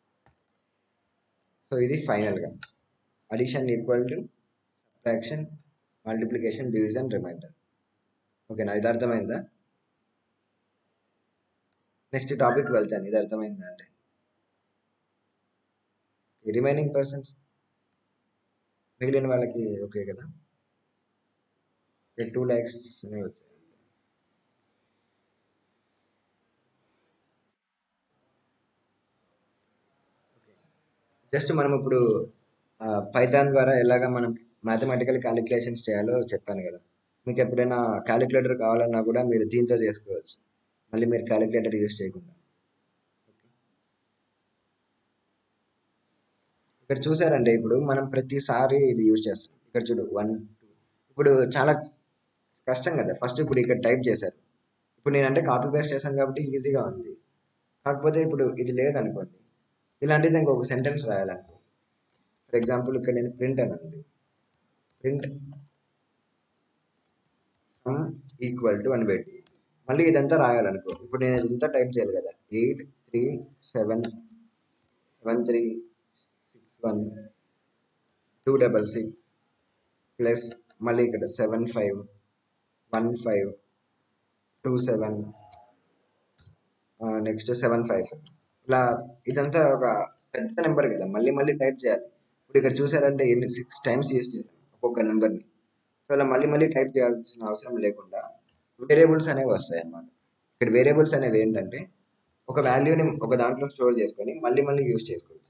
సో ఇది ఫైనల్గా addition equal to subtraction multiplication division remainder ఓకేనా ఇది అర్థమైందా నెక్స్ట్ టాపిక్ వెళ్తాను ఇది అర్థమైందా అంటే రిమైనింగ్ పర్సన్స్ మిగిలిన వాళ్ళకి ఓకే కదా టూ ల్యాక్స్ వచ్చాయి జస్ట్ మనం ఇప్పుడు పైథాన్ ద్వారా ఎలాగ మనం మ్యాథమెటికల్ క్యాలిక్యులేషన్స్ చేయాలో చెప్పాను కదా మీకు ఎప్పుడైనా క్యాలిక్యులేటర్ కావాలన్నా కూడా మీరు దీంతో చేసుకోవచ్చు మళ్ళీ మీరు క్యాలిక్యులేటర్ యూస్ చేయకుండా ఇక్కడ చూసారంటే ఇప్పుడు మనం ప్రతిసారి ఇది యూజ్ చేస్తాం ఇక్కడ చూడు వన్ టూ ఇప్పుడు చాలా కష్టం కదా ఫస్ట్ ఇప్పుడు ఇక్కడ టైప్ చేశారు ఇప్పుడు నేనంటే కాపీ పేస్ట్ చేశాను కాబట్టి ఈజీగా ఉంది కాకపోతే ఇప్పుడు ఇది లేదనుకోండి ఇలాంటిది ఇంకొక సెంటెన్స్ రాయాలనుకో ఫర్ ఎగ్జాంపుల్ ఇక్కడ నేను ప్రింట్ అని ఉంది ప్రింట్ సమ్ ఈక్వల్ టు అని పెట్టి మళ్ళీ ఇదంతా రాయాలనుకో ఇప్పుడు నేను ఇదంతా టైప్ చేయాలి కదా eight three seven seven three six one two double six plus మళ్ళీ ఇక్కడ seven five one five two seven next seven five ఇలా ఇదంతా ఒక పెద్ద నెంబర్ కదా మళ్ళీ మళ్ళీ టైప్ చేయాలి ఇప్పుడు ఇక్కడ చూసారంటే ఎన్ని సిక్స్ టైమ్స్ యూస్ చేశాను ఒక్కొక్క నెంబర్ని సో ఇలా మళ్ళీ మళ్ళీ టైప్ చేయాల్సిన అవసరం లేకుండా వేరియబుల్స్ అనేవి వస్తాయి అన్నమాట ఇక్కడ వేరియబుల్స్ అనేవి ఏంటంటే ఒక వాల్యూని ఒక దాంట్లో స్టోర్ చేసుకొని మళ్ళీ మళ్ళీ యూస్ చేసుకోవచ్చు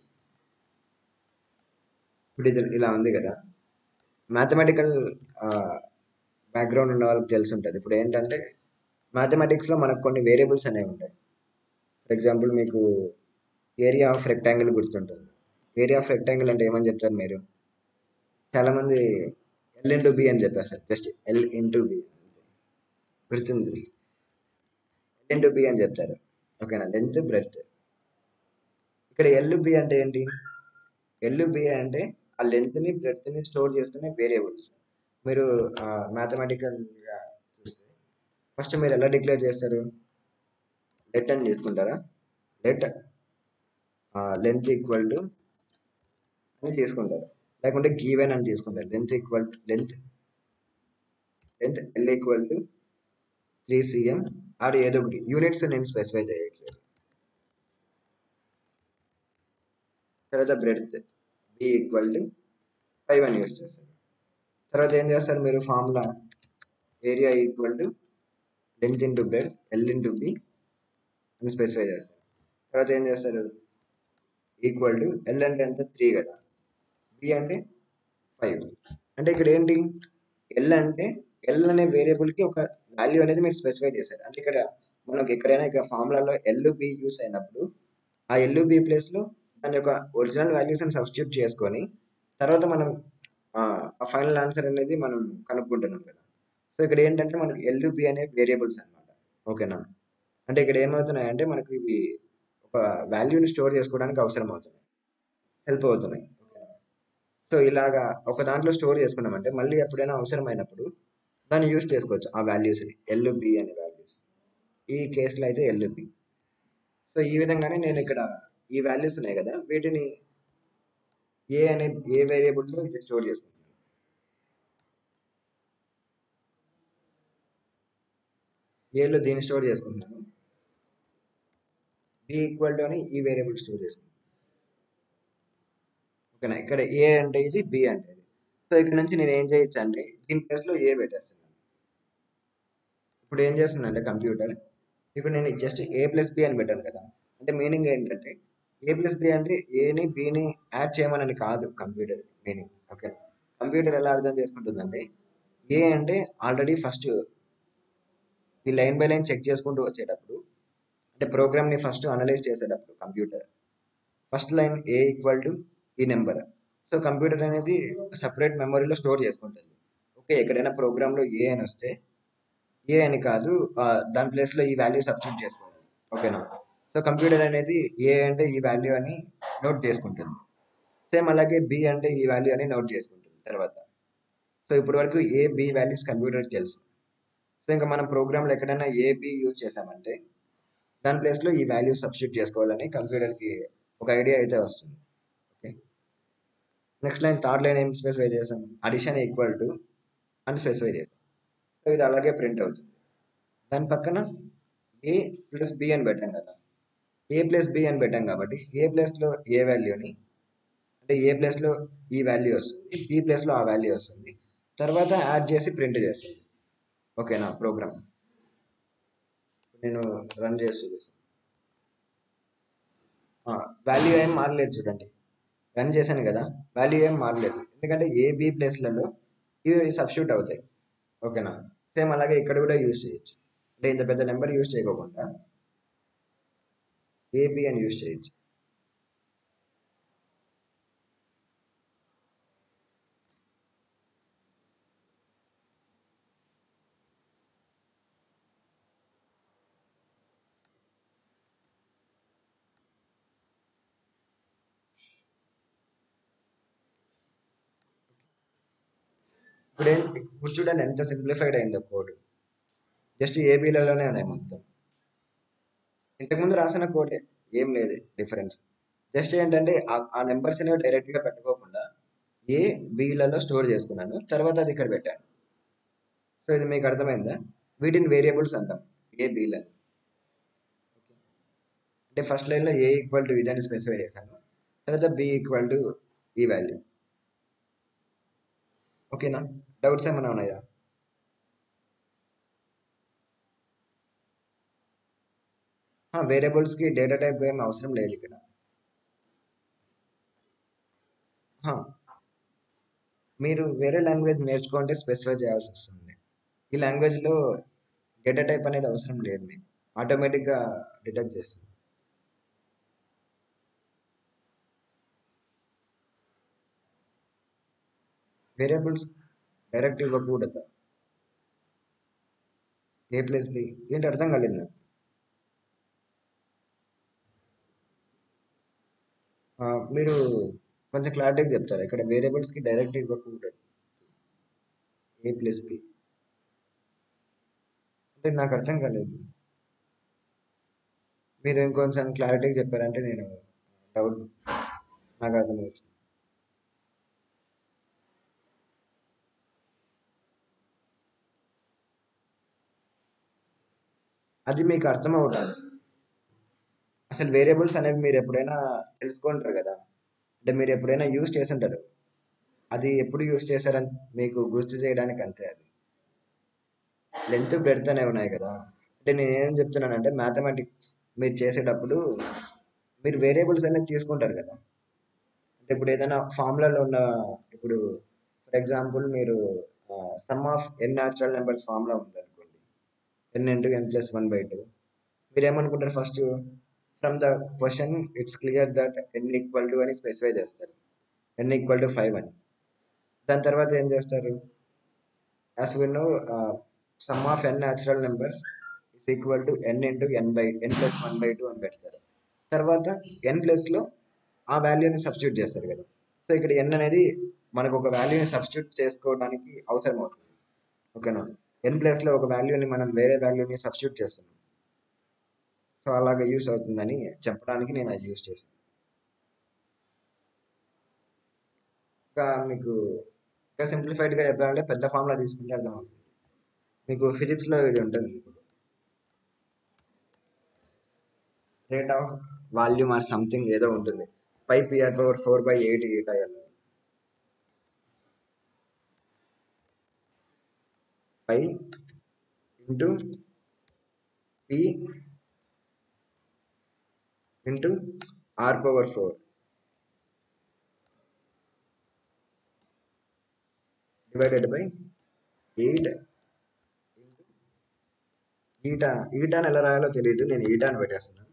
ఇప్పుడు ఇది ఇలా ఉంది కదా మ్యాథమెటికల్ బ్యాక్గ్రౌండ్ ఉన్న వాళ్ళకి తెలిసి ఉంటుంది ఇప్పుడు ఏంటంటే మ్యాథమెటిక్స్లో మనకు కొన్ని వేరియబుల్స్ అనేవి ఉంటాయి ఫర్ ఎగ్జాంపుల్ మీకు ఏరియా ఆఫ్ రెక్టాంగిల్ గుర్తుంటుంది ఏరియా ఆఫ్ రెక్టాంగిల్ అంటే ఏమని చెప్తారు మీరు చాలామంది ఎల్ ఇంటూ బి అని చెప్పేస్తారు జస్ట్ ఎల్ ఇంటూ బి గుర్తుంది ఎల్ ఇంటూ బి అని చెప్తారు ఓకేనా లెంత్ బ్రెడ్త్ ఇక్కడ ఎల్ బి అంటే ఏంటి ఎల్ బి అంటే ఆ లెంత్ని బ్రెడ్త్ని స్టోర్ చేసుకునే వేరియబుల్స్ మీరు మ్యాథమెటికల్గా చూస్తే ఫస్ట్ మీరు ఎలా డిక్లేర్ చేస్తారు లెట్ అని తీసుకుంటారా లెట్ లెంత్ ఈక్వల్ టు అని తీసుకుంటారు లేకుంటే గీవెన్ అని తీసుకుంటారు length equal length length L equal to three CM or ఏదో ఒకటి యూనిట్స్ నేను స్పెసిఫై చేయట్లేదు తర్వాత breadth B equal to five అని యూస్ చేస్తారు తర్వాత ఏం చేస్తారు మీరు formula area equal to length into bread L into B అని స్పెసిఫై చేస్తారు తర్వాత ఏం చేస్తారు ఈక్వల్ టు ఎల్ అంటే ఎంత త్రీ కదా బి అంటే ఫైవ్ అంటే ఇక్కడ ఏంటి ఎల్ అంటే ఎల్ అనే వేరియబుల్కి ఒక వాల్యూ అనేది మీరు స్పెసిఫై చేశారు అంటే ఇక్కడ మనకు ఎక్కడైనా ఇక ఫార్ములాలో ఎల్ బి యూస్ అయినప్పుడు ఆ ఎల్ బి ప్లేస్లో దాని యొక్క ఒరిజినల్ వాల్యూస్ని సబ్స్టిట్యూట్ చేసుకొని తర్వాత మనం ఆ ఫైనల్ ఆన్సర్ అనేది మనం కనుక్కుంటున్నాం కదా సో ఇక్కడ ఏంటంటే మనకి ఎల్యుబి అనే వేరియబుల్స్ అనమాట ఓకేనా అంటే ఇక్కడ ఏమవుతున్నాయంటే మనకి ఇవి ఒక వాల్యూని స్టోర్ చేసుకోవడానికి అవసరం అవుతున్నాయి హెల్ప్ అవుతున్నాయి సో ఇలాగా ఒక దాంట్లో స్టోర్ చేసుకున్నామంటే మళ్ళీ ఎప్పుడైనా అవసరమైనప్పుడు దాన్ని యూస్ చేసుకోవచ్చు ఆ వాల్యూస్ని ఎల్యుబి అనే వాల్యూస్ ఈ కేసులో అయితే ఎల్యుబి సో ఈ విధంగానే నేను ఇక్కడ ఈ వాల్యూస్ ఉన్నాయి కదా వీటిని ఏ అనే ఏ వేరియబుల్లో ఇది స్టోర్ చేసుకుంటాను ఏలో దీన్ని స్టోర్ చేసుకుంటున్నాను బి ఈక్వల్ టు అని ఈ వేరియబుల్ స్టోర్ చేసుకుంటాను ఓకేనా ఇక్కడ ఏ అంటే ఇది బి అంటే ఇది సో ఇక్కడ నుంచి నేను ఏం చేయొచ్చు అంటే దీని ప్లేస్లో ఏ పెట్టేస్తున్నాను ఇప్పుడు ఏం చేస్తుందంటే కంప్యూటర్ ఇప్పుడు నేను జస్ట్ ఏ ప్లస్ బి అని పెట్టాను కదా అంటే మీనింగ్ ఏంటంటే ఏ ప్లస్ బి అంటే ఏని బిని యాడ్ చేయమని కాదు కంప్యూటర్ మీనింగ్ ఓకే కంప్యూటర్ ఎలా అర్థం చేసుకుంటుందంటే ఏ అంటే ఆల్రెడీ ఫస్ట్ ఈ లైన్ బై లైన్ చెక్ చేసుకుంటూ వచ్చేటప్పుడు అంటే ప్రోగ్రామ్ని ఫస్ట్ అనలైజ్ చేసేటప్పుడు computer first line A equal to ఈ నెంబర్ సో కంప్యూటర్ అనేది సపరేట్ మెమొరీలో స్టోర్ చేసుకుంటుంది ఓకే ఎక్కడైనా ప్రోగ్రాంలో ఏ అని వస్తే ఏ అని కాదు దాని ప్లేస్లో ఈ వాల్యూ సబ్స్టిట్యూట్ చేసుకోవాలి ఓకేనా సో కంప్యూటర్ అనేది ఏ అంటే ఈ వాల్యూ అని నోట్ చేసుకుంటుంది సేమ్ అలాగే బి అంటే ఈ వాల్యూ అని నోట్ చేసుకుంటుంది తర్వాత సో ఇప్పటి వరకు ఏ బి వాల్యూస్ కంప్యూటర్కి తెలుసు సో ఇంకా మనం ప్రోగ్రామ్లో ఎక్కడైనా ఏ బి యూజ్ చేసామంటే దాని ప్లేస్లో ఈ వాల్యూ సబ్స్టిట్యూట్ చేసుకోవాలని కంప్యూటర్కి ఒక ఐడియా అయితే వస్తుంది okay next line third line ఏం స్పెసిఫై చేసాం అడిషన్ ఈక్వల్ టు అని స్పెసిఫై చేసాం సో ఇది అలాగే ప్రింట్ అవుతుంది దాని పక్కన ఏ ప్లస్ బి అని పెట్టాం కదా ఏ ప్లస్ బి అని పెట్టాం కాబట్టి ఏ ప్లేస్లో ఏ వాల్యూని అంటే ఏ ప్లేస్లో ఈ వాల్యూ వస్తుంది బి ప్లేస్లో ఆ వాల్యూ వస్తుంది తర్వాత యాడ్ చేసి ప్రింట్ చేస్తుంది ఓకేనా ప్రోగ్రామ్ నేను రన్ చేసి చూపిస్తాను వాల్యూ ఏం మారలేదు చూడండి రన్ చేశాను కదా వాల్యూ ఏం మారలేదు ఎందుకంటే ఏ బి ప్లేస్లలో ఇవి సబ్స్టిట్యూట్ అవుతాయి ఓకేనా సేమ్ అలాగే ఇక్కడ కూడా యూజ్ చేయొచ్చు అంటే ఇంత పెద్ద నెంబర్ యూజ్ చేయకోకుండా ఏబి అని యూజ్ చేయొచ్చు ఇప్పుడు ఏం ఇప్పుడు చూడండి ఎంత సింప్లిఫైడ్ అయిందో కోడ్ జస్ట్ ఏబీలలోనే ఉన్నాయి మొత్తం ఇంతకుముందు రాసిన కోడే ఏం లేదు డిఫరెన్స్ జస్ట్ ఏంటంటే ఆ నెంబర్స్ అనేవి డైరెక్ట్గా పెట్టుకోకుండా ఏ బీలలో స్టోర్ చేసుకున్నాను తర్వాత అది ఇక్కడ పెట్టాను సో ఇది మీకు అర్థమైందా వీటిని వేరియబుల్స్ అంటాం ఏ బీలను అంటే ఫస్ట్ లైన్లో ఏ ఈక్వల్ టు ఇదని స్పెసిఫై చేశాను తర్వాత బి ఈక్వల్ టు ఈ వాల్యూ ఓకేనా డౌట్స్ ఏమైనా ఉన్నాయా వేరియబుల్స్కి డేటా టైప్ ఏం అవసరం లేదు ఇక్కడ మీరు వేరే లాంగ్వేజ్ నేర్చుకుంటే స్పెసిఫై చేయాల్సి వస్తుంది ఈ లాంగ్వేజ్లో డేటా టైప్ అనేది అవసరం లేదు మీకు ఆటోమేటిక్గా డిటెక్ట్ చేస్తుంది వేరియబుల్స్ డైరెక్ట్ ఇవ్వకూడదు ఏ ప్లస్ బి ఏంటి అర్థం కాలేదు నాకు మీరు కొంచెం క్లారిటీగా చెప్తారు ఇక్కడ వేరియబుల్స్కి డైరెక్ట్ ఇవ్వకూడదు ఏ ప్లస్ బి అంటే నాకు అర్థం కాలేదు మీరు ఇంకొంచెం క్లారిటీగా చెప్పారంటే నేను డౌట్ నాకు అర్థమవుతుంది అది మీకు అర్థం అవుతుంది అసలు వేరియబుల్స్ అనేవి మీరు ఎప్పుడైనా తెలుసుకుంటారు కదా అంటే మీరు ఎప్పుడైనా యూజ్ చేసింటారు అది ఎప్పుడు యూజ్ చేశారని మీకు గుర్తు చేయడానికి అంతే అది లెంత్ బ్రెడ్త్ అనేవి ఉన్నాయి కదా అంటే నేను ఏం చెప్తున్నానంటే మ్యాథమెటిక్స్ మీరు చేసేటప్పుడు మీరు వేరియబుల్స్ అనేది తీసుకుంటారు కదా అంటే ఇప్పుడు ఏదైనా ఫార్ములాలో ఉన్న ఇప్పుడు ఫర్ ఎగ్జాంపుల్ మీరు sum of n natural numbers formula ఉంది అనుకోండి n into n plus one by two మీరు ఏమనుకుంటారు first from the question it's clear that n equal to అని స్పెసిఫై చేస్తారు ఎన్ ఈక్వల్ టు ఫైవ్ అని దాని తర్వాత ఏం చేస్తారు as we know sum of n natural numbers is equal to n into n by n plus one by two అని పెడతారు తర్వాత ఎన్ ప్లస్లో ఆ వాల్యూని సబ్స్టిట్యూట్ చేస్తారు కదా సో ఇక్కడ ఎన్ అనేది మనకు ఒక వాల్యూని సబ్స్టిట్యూట్ చేసుకోవడానికి అవసరం అవుతుంది ఓకేనా ఎన్ ప్లస్లో ఒక వాల్యూని మనం వేరే వాల్యూని సబ్స్టిట్యూట్ చేస్తున్నాం సో అలాగ యూస్ అవుతుందని చెప్పడానికి నేను అది యూస్ చేశాను ఇంకా మీకు ఇంకా సింప్లిఫైడ్గా చెప్పాలంటే పెద్ద ఫార్ములా తీసుకుంటే అర్థం అవుతుంది మీకు ఫిజిక్స్లో ఇది ఉంటుంది rate of volume or something ఏదో ఉంటుంది pi P R power four by eight eight అయ్యాలి pi into P into R power four divided by eight eta ఈటాని ఎలా రాయాలో తెలియదు నేను ఈటాని పెట్టేస్తున్నాను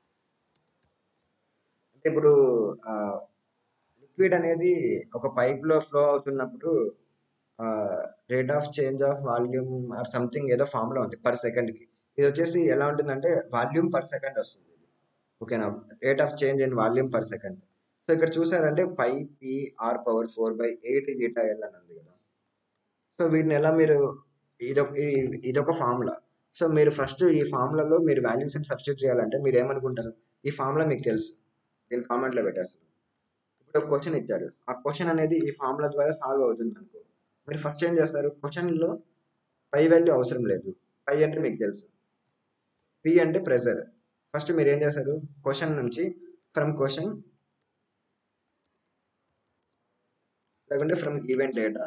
అంటే ఇప్పుడు లిక్విడ్ అనేది ఒక పైప్లో ఫ్లో అవుతున్నప్పుడు rate of change of volume or something ఏదో ఫామ్లో ఉంది పర్ సెకండ్కి ఇది వచ్చేసి ఎలా ఉంటుందంటే వాల్యూమ్ పర్ సెకండ్ వస్తుంది ఓకేనా rate of change in volume per second so ఇక్కడ చూసారంటే pi P R power four by eight eta L అని ఉంది కదా సో వీటిని ఎలా మీరు ఇదొక ఈ- ఇదొక ఫార్ములా సో మీరు ఫస్ట్ ఈ ఫార్ములాలో మీరు వాల్యూస్ని సబ్స్టిట్యూట్ చేయాలంటే మీరు ఏమనుకుంటారు ఈ ఫార్ములా మీకు తెలుసు నేను కామెంట్లో పెట్టేస్తాను ఇప్పుడు ఒక క్వశ్చన్ ఇచ్చారు ఆ క్వశ్చన్ అనేది ఈ ఫార్ములా ద్వారా సాల్వ్ అవుతుంది అనుకో మీరు ఫస్ట్ ఏం చేస్తారు క్వశ్చన్లో పై వాల్యూ అవసరం లేదు పై అంటే మీకు తెలుసు పి అంటే ప్రెజర్ ఫస్ట్ మీరు ఏం చేస్తారు క్వశ్చన్ నుంచి ఫ్రమ్ క్వశ్చన్ లేకుంటే ఫ్రమ్ గివెన్ డేటా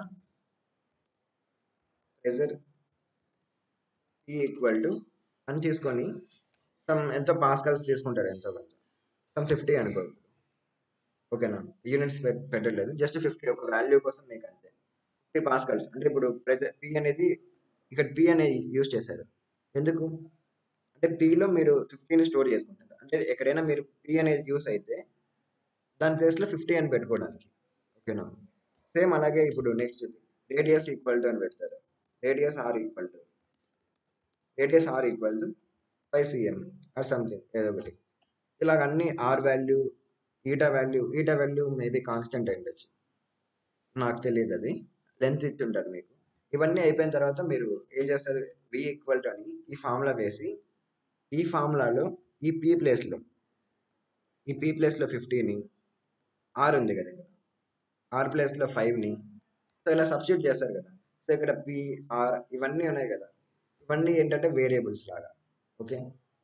ప్రెజర్ ఈ ఈక్వల్ టు అని తీసుకొని సమ్ ఎంతో పాస్కల్స్ తీసుకుంటాడు ఎంతో కొంత సమ్ ఫిఫ్టీ అనుకో ఓకేనా యూనిట్స్ పెట్టలేదు జస్ట్ ఫిఫ్టీ ఒక వాల్యూ కోసం మీకు అంతే ఫిఫ్టీ పాస్కల్స్ అంటే ఇప్పుడు ప్రెజర్ పి అనేది ఇక్కడ పి అనేది యూజ్ చేశారు ఎందుకు అంటే పిలో మీరు ఫిఫ్టీని స్టోర్ చేసుకుంటారు అంటే ఎక్కడైనా మీరు పి అనేది యూస్ అయితే దాని ప్లేస్లో ఫిఫ్టీ అని పెట్టుకోవడానికి ఓకేనా సేమ్ అలాగే ఇప్పుడు నెక్స్ట్ రేడియస్ ఈక్వల్ టు అని పెడతారు radius R equal to radius R equal to five cm or something ఏదో ఒకటి ఇలాగ అన్ని R value eta value eta value maybe constant అయి ఉండొచ్చు నాకు తెలియదు అది లెంత్ ఇచ్చి ఉంటారు మీకు ఇవన్నీ అయిపోయిన తర్వాత మీరు ఏం చేస్తారు వి ఈక్వల్ టు అని ఈ ఫార్ములా వేసి ఈ ఫార్ములాలో ఈ పీ ప్లేస్లో ఈ పీ ప్లేస్లో ఫిఫ్టీని ఆర్ ఉంది కదా ఇక్కడ ఆర్ ప్లేస్లో ఫైవ్ని సో ఇలా సబ్స్టిట్యూట్ చేస్తారు కదా సో ఇక్కడ పి ఆర్ ఇవన్నీ ఉన్నాయి కదా ఇవన్నీ ఏంటంటే వేరియబుల్స్ లాగా ఓకే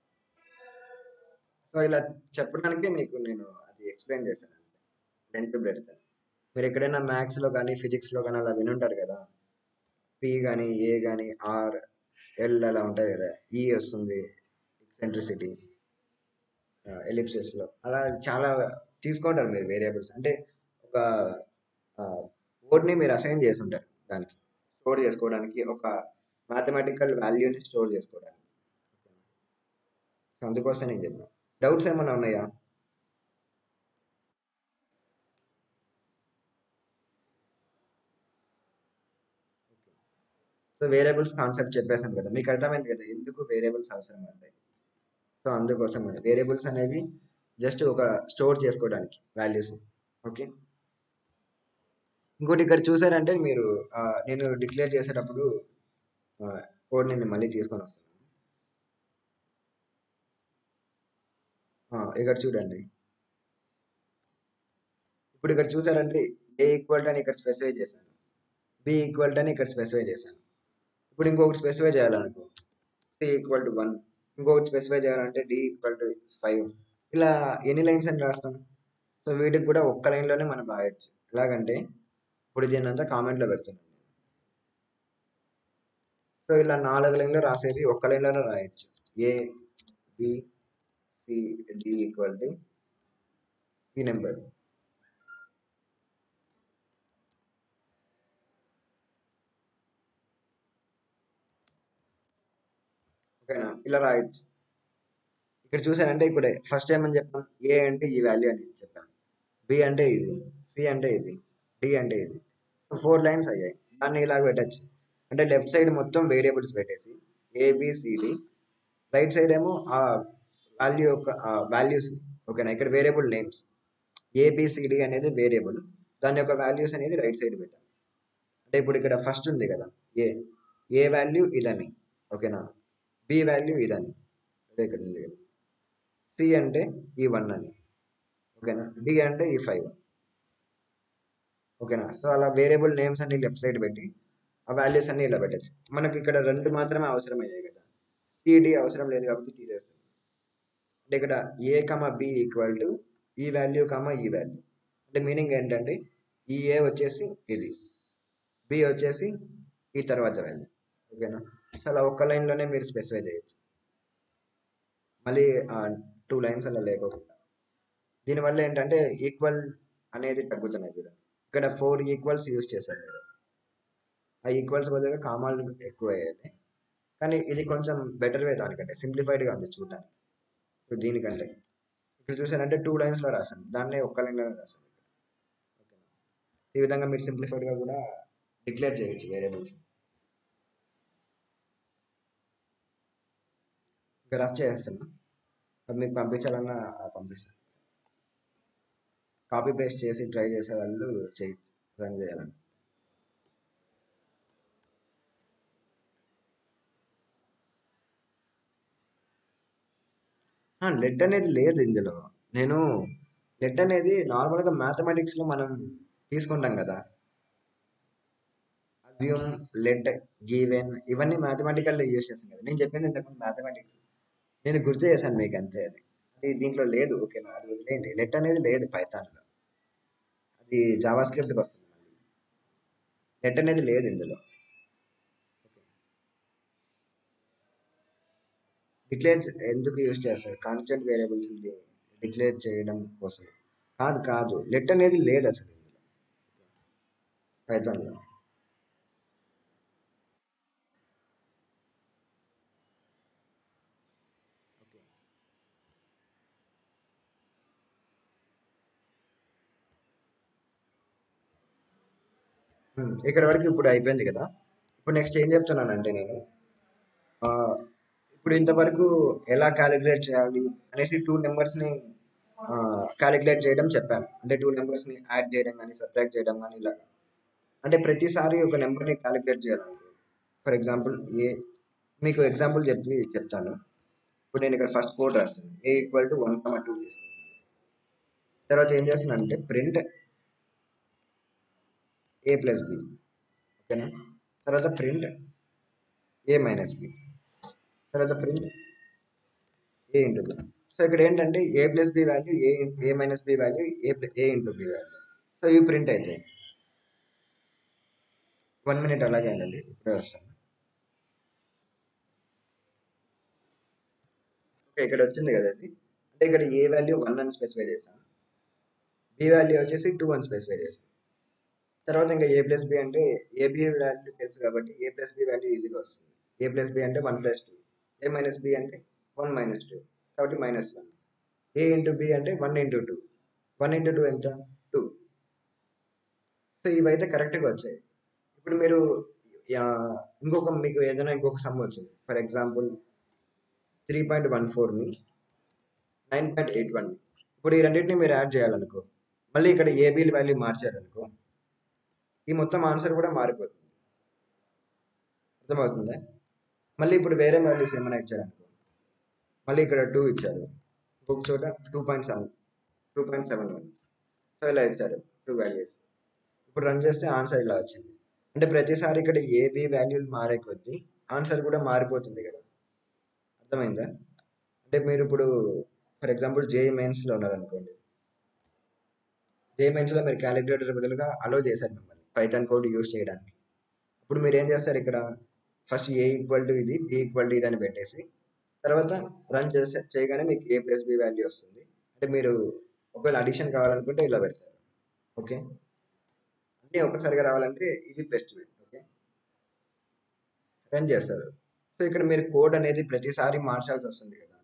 సో ఇలా చెప్పడానికి మీకు నేను అది ఎక్స్ప్లెయిన్ చేశాను లెంత్ బ్రెడ్త్ మీరు ఎక్కడైనా మ్యాథ్స్లో కానీ ఫిజిక్స్లో కానీ అలా వినుంటారు కదా పి కానీ ఏ కానీ ఆర్ ఎల్ అలా ఉంటాయి కదా ఈ వస్తుంది ఎక్సెంట్రిసిటీ ఎలిప్సెస్లో అలా చాలా తీసుకుంటారు మీరు వేరియబుల్స్ అంటే ఒక కోడ్ని మీరు అసైన్ చేసి ఉంటారు దానికి స్టోర్ చేసుకోవడానికి ఒక మ్యాథమెటికల్ వాల్యూని స్టోర్ చేసుకోవడానికి సో అందుకోసం నేను చెప్పాను డౌట్స్ ఏమైనా ఉన్నాయా సో వేరియబుల్స్ కాన్సెప్ట్ చెప్పేసాను కదా మీకు అర్థమైంది కదా ఎందుకు వేరియబుల్స్ అవసరం అవుతాయి సో అందుకోసం వేరియబుల్స్ అనేవి జస్ట్ ఒక స్టోర్ చేసుకోవడానికి వాల్యూస్ ఓకే ఇంకోటి ఇక్కడ చూసారంటే మీరు ఆ, నేను డిక్లేర్ చేసేటప్పుడు కోడ్ నేను మళ్ళీ తీసుకొని వస్తాను ఆ, ఇక్కడ చూడండి ఇప్పుడు ఇక్కడ చూసారంటే ఏ ఈక్వల్ అని ఇక్కడ స్పెసిఫై చేశాను బి ఈక్వల్ అని ఇక్కడ స్పెసిఫై చేశాను ఇప్పుడు ఇంకొకటి స్పెసిఫై చేయాలనుకో సి ఈక్వల్ టు వన్ ఇంకొకటి స్పెసిఫై చేయాలంటే డి ఈక్వల్ టు ఫైవ్ ఇలా ఎన్ని లైన్స్ అని రాస్తాం సో వీటికి కూడా ఒక్క లైన్లోనే మనం రాయొచ్చు ఎలాగంటే ఇప్పుడు దీని అంతా కామెంట్లో పెడుతున్నాను సో ఇలా నాలుగు లైన్లో రాసేది ఒక్క లైన్లోనే రాయొచ్చు A B C D equal to ఈ నెంబర్ ఓకేనా ఇలా రాయొచ్చు ఇక్కడ చూసారంటే ఇప్పుడు ఫస్ట్ ఏమని చెప్పాం ఏ అంటే ఈ వాల్యూ అని చెప్పాం బి అంటే ఇది సి అంటే ఇది డి అంటే ఇది సో ఫోర్ లైన్స్ అయ్యాయి దాన్ని ఇలా పెట్టచ్చు అంటే లెఫ్ట్ సైడ్ మొత్తం వేరియబుల్స్ పెట్టేసి ఏబిసిడి రైట్ సైడ్ ఏమో ఆ వాల్యూ యొక్క వాల్యూస్ ఓకేనా ఇక్కడ వేరియబుల్ నేమ్స్ ఏబిసిడి అనేది వేరియబుల్ దాని యొక్క వాల్యూస్ అనేది రైట్ సైడ్ పెట్టాం అంటే ఇప్పుడు ఇక్కడ ఫస్ట్ ఉంది కదా ఏ ఏ వాల్యూ ఇదని ఓకేనా బి వాల్యూ ఇదని అదే ఇక్కడ ఉంది కదా సి అంటే ఈ వన్ అని ఓకేనా డి అంటే ఈ ఫైవ్ ఓకేనా సో అలా వేరియబుల్ నేమ్స్ అన్ని లెఫ్ట్ సైడ్ పెట్టి ఆ వాల్యూస్ అన్ని ఇలా పెట్టచ్చు మనకి ఇక్కడ రెండు మాత్రమే అవసరం అయ్యాయి కదా సిడి అవసరం లేదు కాబట్టి తీసేస్తాం అంటే ఇక్కడ A comma B equal to ఈ వాల్యూ కమ ఈ వాల్యూ అంటే మీనింగ్ ఏంటంటే ఈ ఏ వచ్చేసి ఇది బి వచ్చేసి ఈ తర్వాత వాల్యూ ఓకేనా సో అలా ఒక్క లైన్లోనే మీరు స్పెసిఫై చేయొచ్చు మళ్ళీ టూ లైన్స్ అలా లేకోకుండా దీనివల్ల ఏంటంటే ఈక్వల్ అనేది తగ్గుతున్నాయి చూడండి ఇక్కడ ఫోర్ ఈక్వల్స్ యూజ్ చేశారు మీరు ఆ ఈక్వల్స్ బదులుగా కామాలు ఎక్కువ అయ్యాయి కానీ ఇది కొంచెం బెటర్ వే దానికంటే సింప్లిఫైడ్గా ఉంది చూడడానికి సో దీనికంటే ఇక్కడ చూసారంటే టూ లైన్స్లో రాశాను దాన్నే ఒక్క లైన్లో రాశాను ఓకేనా ఈ విధంగా మీరు సింప్లిఫైడ్గా కూడా డిక్లేర్ చేయొచ్చు వేరియబుల్స్ ఇంకా రఫ్ చేసేస్తున్నా అది మీకు పంపించాలన్నా పంపిస్తాను కాపీ పేస్ట్ చేసి ట్రై చేసే వాళ్ళు చేయి రన్ చేయాలని లెట్ అనేది లేదు ఇందులో నేను లెట్ అనేది నార్మల్గా మ్యాథమెటిక్స్లో మనం తీసుకుంటాం కదా అజ్యూమ్ లెట్ గివెన్ ఇవన్నీ మ్యాథమెటికల్లో యూజ్ చేస్తాం కదా నేను చెప్పింది ఇంతకుముందు మ్యాథమెటిక్స్ నేను గుర్తు చేశాను మీకు అంతే అది అది దీంట్లో లేదు ఓకేనా అది వదిలేయండి లెట్ అనేది లేదు పైథాన్లో అది జావా స్క్రిప్ట్కి వస్తుంది మళ్ళీ లెట్ అనేది లేదు ఇందులో డిక్లేర్ ఎందుకు యూజ్ చేస్తారు కాన్స్టెంట్ వేరియబుల్స్ డిక్లేర్ చేయడం కోసం కాదు కాదు లెట్ అనేది లేదు అసలు ఇందులో పైథాన్లో ఇక్కడ వరకు ఇప్పుడు అయిపోయింది కదా ఇప్పుడు నెక్స్ట్ ఏం చెప్తున్నానంటే నేను ఇప్పుడు ఇంతవరకు ఎలా క్యాలిక్యులేట్ చేయాలి అనేసి టూ నెంబర్స్ని క్యాలిక్యులేట్ చేయడం చెప్పాను అంటే టూ నెంబర్స్ని యాడ్ చేయడం కానీ సబ్ట్రాక్ట్ చేయడం కానీ ఇలా అంటే ప్రతిసారి ఒక నెంబర్ని క్యాలిక్యులేట్ చేయాలనుకో ఫర్ ఎగ్జాంపుల్ ఏ మీకు ఎగ్జాంపుల్ చెప్పి చెప్తాను ఇప్పుడు నేను ఇక్కడ ఫస్ట్ కోడ్ రాస్తాను A equal to one comma two చేస్తాను తర్వాత ఏం చేస్తున్నాను అంటే ప్రింట్ ఏ ప్లస్ బి ఓకేనా తర్వాత ప్రింట్ ఏ మైనస్ బి తర్వాత print A into B so ఇక్కడ ఏంటంటే A plus B value A A minus B value A A into B value so ఇవి ప్రింట్ అవుతాయి వన్ మినిట్ అలాగే అండి ఇప్పుడే వస్తాను ఓకే ఇక్కడ వచ్చింది కదా అది అంటే ఇక్కడ ఏ వాల్యూ వన్ అని స్పెసిఫై చేశాను బి వాల్యూ వచ్చేసి టూ అని స్పెసిఫై చేశాను తర్వాత ఇంకా ఏ ప్లస్ బి అంటే ఏబి వాల్యూ తెలుసు కాబట్టి ఏ ప్లస్ బి వాల్యూ ఈజీగా వస్తుంది ఏ ప్లస్ బి అంటే one plus two A minus B అంటే వన్ మైనస్ టూ కాబట్టి minus one A into B అంటే one into two one into two ఎంత టూ సో ఇవైతే కరెక్ట్గా వచ్చాయి ఇప్పుడు మీరు ఇంకొక మీకు ఏదైనా ఇంకొక సమ్ వచ్చింది for example three point one ఫోర్ని నైన్ పాయింట్ ఎయిట్ వన్ ఇప్పుడు ఈ రెండింటిని మీరు యాడ్ చేయాలనుకో మళ్ళీ ఇక్కడ ఏబీల వాల్యూ మార్చారనుకో ఈ మొత్తం ఆన్సర్ కూడా మారిపోతుంది అర్థమవుతుందా మళ్ళీ ఇప్పుడు వేరే వాల్యూస్ ఏమైనా ఇచ్చారనుకో మళ్ళీ ఇక్కడ టూ ఇచ్చారు ఇంకొక చోట two point seven two point seven one so ఇలా ఇచ్చారు టూ వాల్యూస్ ఇప్పుడు రన్ చేస్తే ఆన్సర్ ఇలా వచ్చింది అంటే ప్రతిసారి ఇక్కడ ఏబి వాల్యూలు మారే కొద్దీ ఆన్సర్ కూడా మారిపోతుంది కదా అర్థమైందా అంటే మీరు ఇప్పుడు ఫర్ ఎగ్జాంపుల్ జేఈ మెయిన్స్లో ఉన్నారనుకోండి జేఈ మెయిన్స్లో మీరు క్యాలిక్యులేటర్ బదులుగా అలో చేశారు మిమ్మల్ని పైథాన్ కోడ్ యూస్ చేయడానికి ఇప్పుడు మీరు ఏం చేస్తారు ఇక్కడ ఫస్ట్ ఏ ఈక్వల్ టు ఇది బి ఈక్వల్ టు ఇది అని పెట్టేసి తర్వాత రన్ చేసే చేయగానే మీకు ఏ ప్లస్ బి వాల్యూ వస్తుంది అంటే మీరు ఒకవేళ అడిషన్ కావాలనుకుంటే ఇలా పెడతారు ఓకే అన్నీ ఒక్కసారిగా రావాలంటే ఇది బెస్ట్ వే ఓకే రన్ చేస్తారు సో ఇక్కడ మీరు కోడ్ అనేది ప్రతిసారి మార్చాల్సి వస్తుంది కదా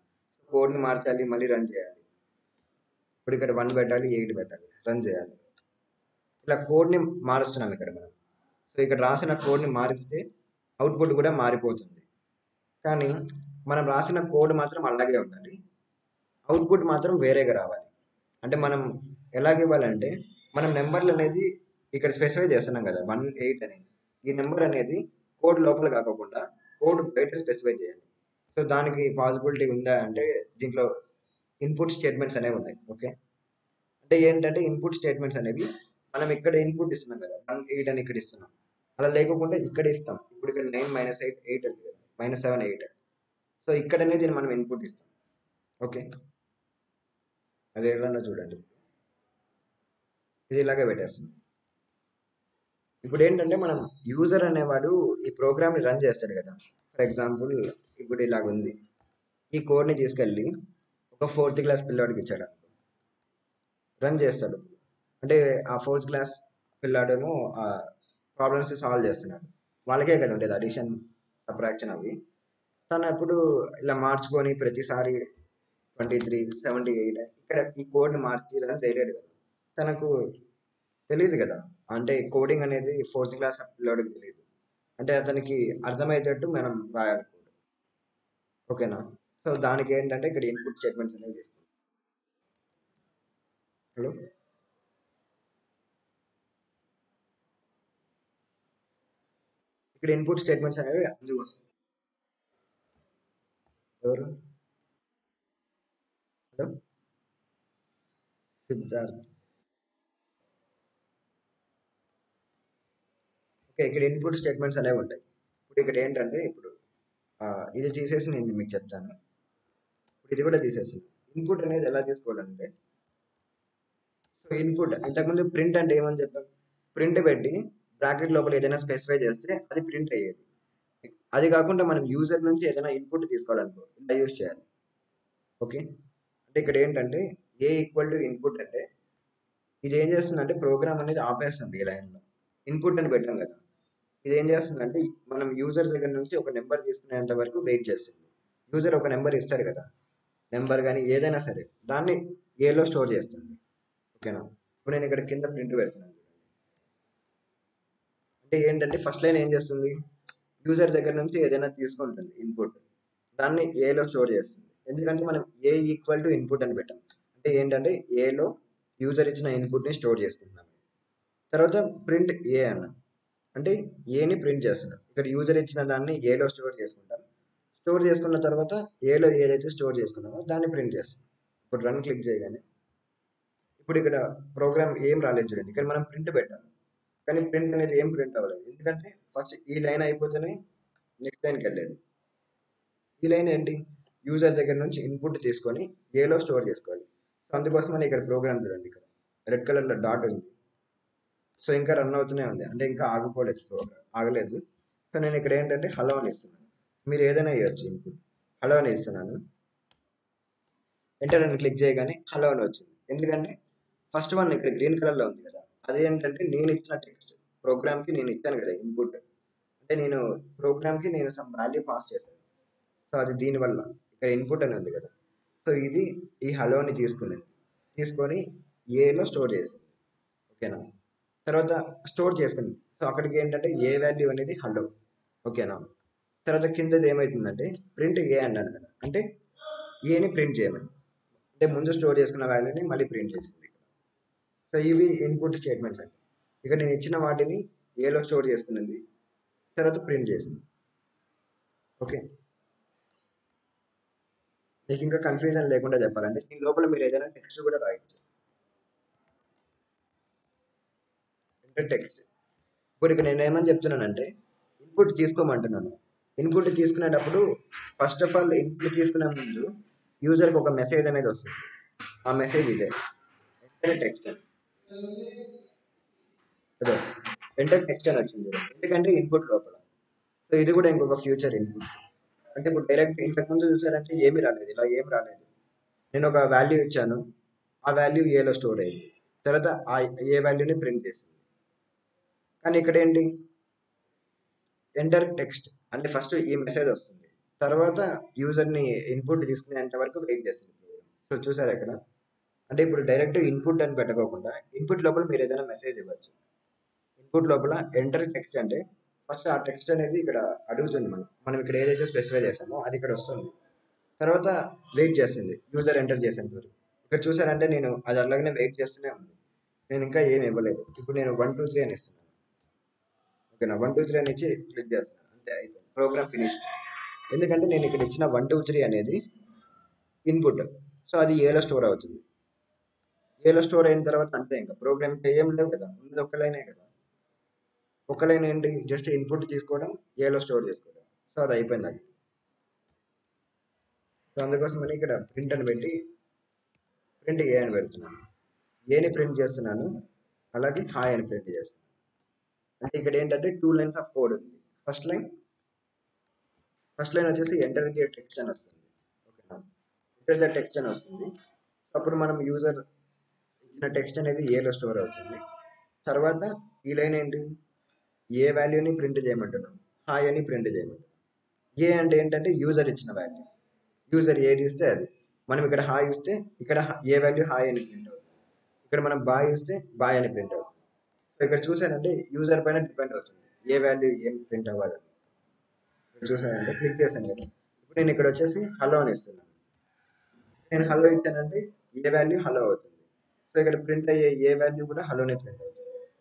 కోడ్ని మార్చాలి మళ్ళీ రన్ చేయాలి ఇప్పుడు ఇక్కడ వన్ పెట్టాలి ఎయిట్ పెట్టాలి రన్ చేయాలి ఇలా కోడ్ని మారుస్తున్నాం ఇక్కడ మనం సో ఇక్కడ రాసిన కోడ్ని మారిస్తే అవుట్పుట్ కూడా మారిపోతుంది కానీ మనం రాసిన కోడ్ మాత్రం అలాగే ఉండాలి అవుట్పుట్ మాత్రం వేరేగా రావాలి అంటే మనం ఎలాగ ఇవ్వాలంటే మనం నెంబర్లు అనేది ఇక్కడ స్పెసిఫై చేస్తున్నాం కదా వన్ ఎయిట్ అనేది ఈ నెంబర్ అనేది కోడ్ లోపల కాకుండా కోడ్ బయట స్పెసిఫై చేయాలి సో దానికి పాసిబిలిటీ ఉందా అంటే దీంట్లో ఇన్పుట్ స్టేట్మెంట్స్ అనేవి ఉన్నాయి ఓకే అంటే ఏంటంటే ఇన్పుట్ స్టేట్మెంట్స్ అనేవి మనం ఇక్కడ ఇన్పుట్ ఇస్తున్నాం కదా వన్ ఎయిట్ అని ఇక్కడ ఇస్తున్నాం అలా లేకుండా ఇక్కడ ఇస్తాం ఇప్పుడు ఇక్కడ నైన్ మైనస్ ఎయిట్ ఎయిట్ ఉంది కదా మైనస్ సెవెన్ ఎయిట్ సో ఇక్కడనే దీన్ని మనం ఇన్పుట్ ఇస్తాం ఓకే అది ఎట్లన్నా చూడండి ఇది ఇలాగే పెట్టేస్తుంది ఇప్పుడు ఏంటంటే మనం యూజర్ అనేవాడు ఈ ప్రోగ్రామ్ని రన్ చేస్తాడు కదా ఫర్ ఎగ్జాంపుల్ ఇప్పుడు ఇలాగ ఉంది ఈ కోడ్ని తీసుకెళ్ళి ఒక ఫోర్త్ క్లాస్ పిల్లాడికి ఇచ్చాడు రన్ చేస్తాడు అంటే ఆ ఫోర్త్ క్లాస్ పిల్లాడేమో ఆ ప్రాబ్లమ్స్ సాల్వ్ చేస్తున్నాడు వాళ్ళకే కదా ఉండేది అడిషన్ సబ్రాక్షన్ అవి తను అప్పుడు ఇలా మార్చుకొని ప్రతిసారి ట్వంటీ త్రీ సెవెంటీ ఎయిట్ ఇక్కడ ఈ కోడ్ని మార్చి ఇలా చేయలేడు కదా తనకు తెలియదు కదా అంటే కోడింగ్ అనేది ఫోర్త్ క్లాస్ పిల్లోడికి తెలియదు అంటే అతనికి అర్థమయ్యేటట్టు మనం రాయాలి కోడ్ ఓకేనా సో దానికి ఏంటంటే ఇక్కడ ఇన్పుట్ స్టేట్మెంట్స్ అనేవి తీసుకుంటాం హలో ఇక్కడ ఇన్పుట్ స్టేట్మెంట్స్ అనేవి అందుకు వస్తాయి ఎవరు హలో సిద్ధార్థ్ ఓకే ఇక్కడ ఇన్పుట్ స్టేట్మెంట్స్ అనేవి ఉంటాయి ఇప్పుడు ఇక్కడ ఏంటంటే ఇప్పుడు ఆ, ఇది తీసేసి నేను మీకు చెప్తాను ఇప్పుడు ఇది కూడా తీసేసి ఇన్పుట్ అనేది ఎలా తీసుకోవాలంటే సో ఇన్పుట్ ఇంతకుముందు ప్రింట్ అంటే ఏమని చెప్పాం ప్రింట్ పెట్టి బ్రాకెట్ లోపల ఏదైనా స్పెసిఫై చేస్తే అది ప్రింట్ అయ్యేది అది కాకుండా మనం యూజర్ నుంచి ఏదైనా ఇన్పుట్ తీసుకోవాలనుకో ఇలా యూజ్ చేయాలి ఓకే అంటే ఇక్కడ ఏంటంటే ఏ ఈక్వల్ టు ఇన్పుట్ అంటే ఇది ఏం చేస్తుందంటే ప్రోగ్రామ్ అనేది ఆపేస్తుంది ఈ లైన్లో ఇన్పుట్ అని పెట్టాం కదా ఇది ఏం చేస్తుందంటే మనం యూజర్ దగ్గర నుంచి ఒక నెంబర్ తీసుకునేంత వరకు వెయిట్ చేస్తుంది యూజర్ ఒక నెంబర్ ఇస్తారు కదా నెంబర్ కానీ ఏదైనా సరే దాన్ని ఏలో స్టోర్ చేస్తుంది ఓకేనా ఇప్పుడు నేను ఇక్కడ కింద ప్రింట్ పెడుతున్నాను అంటే ఏంటంటే ఫస్ట్ లైన్ ఏం చేస్తుంది యూజర్ దగ్గర నుంచి ఏదైనా తీసుకుంటుంది ఇన్పుట్ దాన్ని ఏలో స్టోర్ చేస్తుంది ఎందుకంటే మనం ఏ ఈక్వల్ టు ఇన్పుట్ అని పెట్టాం అంటే ఏంటంటే ఏలో యూజర్ ఇచ్చిన ఇన్పుట్ని స్టోర్ చేసుకుంటున్నాం తర్వాత ప్రింట్ ఏ అన్నాం అంటే ఏని ప్రింట్ చేస్తున్నాం ఇక్కడ యూజర్ ఇచ్చిన దాన్ని ఏలో స్టోర్ చేసుకుంటాం స్టోర్ చేసుకున్న తర్వాత ఏలో ఏదైతే స్టోర్ చేసుకున్నామో దాన్ని ప్రింట్ చేస్తాం ఇప్పుడు రన్ క్లిక్ చేయగానే ఇప్పుడు ఇక్కడ ప్రోగ్రామ్ ఏం రాలేదు చూడండి ఇక్కడ మనం ప్రింట్ పెట్టాము కానీ ప్రింట్ అనేది ఏం ప్రింట్ అవ్వలేదు ఎందుకంటే ఫస్ట్ ఈ లైన్ అయిపోతేనే నెక్స్ట్ లైన్కి వెళ్ళేది ఈ లైన్ ఏంటి యూజర్ దగ్గర నుంచి ఇన్పుట్ తీసుకొని ఏలో స్టోర్ చేసుకోవాలి సో అందుకోసమని ఇక్కడ ప్రోగ్రామ్ చూడండి ఇక్కడ రెడ్ కలర్లో డాట్ ఉంది సో ఇంకా రన్ అవుతూనే ఉంది అంటే ఇంకా ఆగిపోలేదు ప్రోగ్రామ్ ఆగలేదు సో నేను ఇక్కడ ఏంటంటే హలో అని ఇస్తున్నాను మీరు ఏదైనా ఇవ్వచ్చు ఇన్పుట్ హలో అని ఇస్తున్నాను ఎంటర్ అని క్లిక్ చేయగానే హలో అని వచ్చింది ఎందుకంటే ఫస్ట్ వన్ ఇక్కడ గ్రీన్ కలర్లో ఉంది కదా అదేంటంటే నేను ఇచ్చిన టెక్స్ట్ ప్రోగ్రామ్కి నేను ఇచ్చాను కదా ఇన్పుట్ అంటే నేను ప్రోగ్రామ్కి నేను సమ్ వాల్యూ పాస్ చేశాను సో అది దీనివల్ల ఇక్కడ ఇన్పుట్ అని ఉంది కదా సో ఇది ఈ హలోని తీసుకునేది తీసుకొని ఏలో స్టోర్ చేసింది ఓకేనా తర్వాత స్టోర్ చేసుకుంది సో అక్కడికి ఏంటంటే ఏ వాల్యూ అనేది హలో ఓకేనా తర్వాత కిందది ఏమవుతుందంటే ప్రింట్ ఏ అన్నాను కదా అంటే ఏని ప్రింట్ చేయమని అంటే ముందు స్టోర్ చేసుకున్న వాల్యూని మళ్ళీ ప్రింట్ చేసింది సో ఇవి ఇన్పుట్ స్టేట్మెంట్స్ అండి ఇక నేను ఇచ్చిన వాటిని ఏలో స్టోర్ చేసుకున్నది తర్వాత ప్రింట్ చేసింది ఓకే మీకు ఇంకా కన్ఫ్యూజన్ లేకుండా చెప్పాలంటే దీని లోపల మీరు ఏదైనా టెక్స్ట్ కూడా రాయొచ్చు అంటే టెక్స్ట్ ఇప్పుడు ఇక్కడ నేను ఏమని చెప్తున్నానంటే ఇన్పుట్ తీసుకోమంటున్నాను ఇన్పుట్ తీసుకునేటప్పుడు ఫస్ట్ ఆఫ్ ఆల్ ఇన్పుట్ తీసుకునే ముందు యూజర్కి ఒక మెసేజ్ అనేది వస్తుంది ఆ మెసేజ్ ఇదే ఎంటర్ టెక్స్ట్ అని అదే ఎంటర్ టెక్స్ట్ అని వచ్చింది ఎందుకంటే ఇన్పుట్ లోపల సో ఇది కూడా ఇంకొక ఫ్యూచర్ ఇన్పుట్ అంటే ఇప్పుడు డైరెక్ట్ ఇంతకుముందు చూసారంటే ఏమీ రాలేదు ఇలా ఏం రాలేదు నేను ఒక వాల్యూ ఇచ్చాను ఆ వాల్యూ ఏలో స్టోర్ అయింది తర్వాత ఆ ఏ వాల్యూని ప్రింట్ చేసింది కానీ ఇక్కడ ఏంటి ఎంటర్ టెక్స్ట్ అంటే ఫస్ట్ ఈ మెసేజ్ వస్తుంది తర్వాత యూజర్ని ఇన్పుట్ తీసుకునేంత వరకు వెయిట్ చేస్తుంది సో చూసారు ఇక్కడ అంటే ఇప్పుడు డైరెక్ట్ ఇన్పుట్ అని పెట్టుకోకుండా ఇన్పుట్ లోపల మీరు ఏదైనా మెసేజ్ ఇవ్వచ్చు ఇన్పుట్ లోపల ఎంటర్ టెక్స్ట్ అంటే ఫస్ట్ ఆ టెక్స్ట్ అనేది ఇక్కడ అడుగుతుంది మనం మనం ఇక్కడ ఏదైతే స్పెసిఫై చేసామో అది ఇక్కడ వస్తుంది తర్వాత వెయిట్ చేస్తుంది యూజర్ ఎంటర్ చేసేంత వరకు ఇక్కడ చూసారంటే నేను అది అలాగనే వెయిట్ చేస్తూనే ఉంది నేను ఇంకా ఏమి ఇవ్వలేదు ఇప్పుడు నేను వన్ టూ త్రీ అని ఇస్తున్నాను ఓకేనా వన్ టూ త్రీ అని ఇచ్చి క్లిక్ చేస్తున్నాను అంతే అయిపోయింది ప్రోగ్రామ్ ఫినిష్ ఎందుకంటే నేను ఇక్కడ ఇచ్చిన వన్ టూ త్రీ అనేది ఇన్పుట్ సో అది ఏలో స్టోర్ అవుతుంది ఏలో స్టోర్ అయిన తర్వాత అంతే ఇంకా ప్రోగ్రామ్ ఏం లేవు కదా ఉన్నది ఒక లైనే కదా ఒక లైన్ ఏంటి జస్ట్ ఇన్పుట్ తీసుకోవడం ఏలో స్టోర్ చేసుకోవడం సో అది అయిపోయింది అది సో అందుకోసం అని ఇక్కడ ప్రింట్ అని పెట్టి ప్రింట్ ఏ అని పెడుతున్నాను ఏని ప్రింట్ చేస్తున్నాను అలాగే హాయ్ అని ప్రింట్ చేస్తున్నాను అంటే ఇక్కడ ఏంటంటే టూ లైన్స్ ఆఫ్ కోడ్ ఉంది ఫస్ట్ లైన్ ఫస్ట్ లైన్ వచ్చేసి ఎంటర్ ది టెక్స్ట్ అని వస్తుంది ఓకేనా ఎంటర్ ద టెక్స్ట్ అని వస్తుంది అప్పుడు మనం యూజర్ ఇచ్చిన టెక్స్ట్ అనేది ఏలో స్టోర్ అవుతుంది తర్వాత ఈ లైన్ ఏంటి ఏ వాల్యూని ప్రింట్ చేయమంటున్నాం హాయ్ అని ప్రింట్ చేయమంటున్నాం ఏ అంటే ఏంటంటే యూజర్ ఇచ్చిన వాల్యూ యూజర్ ఏది ఇస్తే అది మనం ఇక్కడ హాయ్ ఇస్తే ఇక్కడ ఏ వాల్యూ హాయ్ అని ప్రింట్ అవుతుంది ఇక్కడ మనం బాయ్ ఇస్తే బాయ్ అని ప్రింట్ అవుతుంది సో ఇక్కడ చూసానంటే యూజర్ పైన డిపెండ్ అవుతుంది ఏ వాల్యూ ఏం ప్రింట్ అవ్వాలని ఇక్కడ చూసానంటే క్లిక్ చేశాను కదా ఇప్పుడు నేను ఇక్కడ వచ్చేసి హలో అని ఇస్తున్నాను నేను హలో ఇచ్చానంటే ఏ వాల్యూ హలో అవుతుంది సో ఇక్కడ ప్రింట్ అయ్యే ఏ వాల్యూ కూడా హలోనే ప్రింట్ అవుతుంది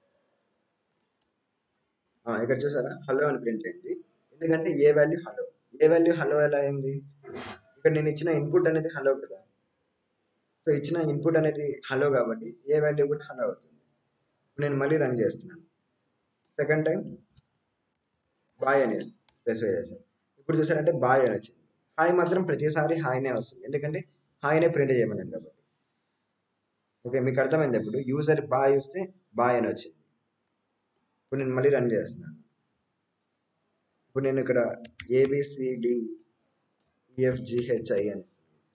ఇక్కడ చూసారా హలో అని ప్రింట్ అయింది ఎందుకంటే A value hello A value hello ఎలా అయింది ఇక్కడ నేను ఇచ్చిన ఇన్పుట్ అనేది హలో కదా సో ఇచ్చిన ఇన్పుట్ అనేది హలో కాబట్టి ఏ వాల్యూ కూడా హలో అవుతుంది ఇప్పుడు నేను మళ్ళీ రన్ చేస్తున్నాను సెకండ్ టైం బాయ్ అని స్పెసిఫై చేశాను ఇప్పుడు చూసారంటే బాయ్ అని వచ్చింది హాయ్ మాత్రం ప్రతిసారి హాయ్నే వస్తుంది ఎందుకంటే హాయ్నే ప్రింట్ చేయమన్నాను కాబట్టి ఓకే మీకు అర్థమైంది ఇప్పుడు యూజర్ బాయ్ వస్తే బాయ్ అని వచ్చింది ఇప్పుడు నేను మళ్ళీ రన్ చేస్తున్నాను ఇప్పుడు నేను ఇక్కడ ఏబిసిడి ఈఎఫ్జిహెచ్ఐ అని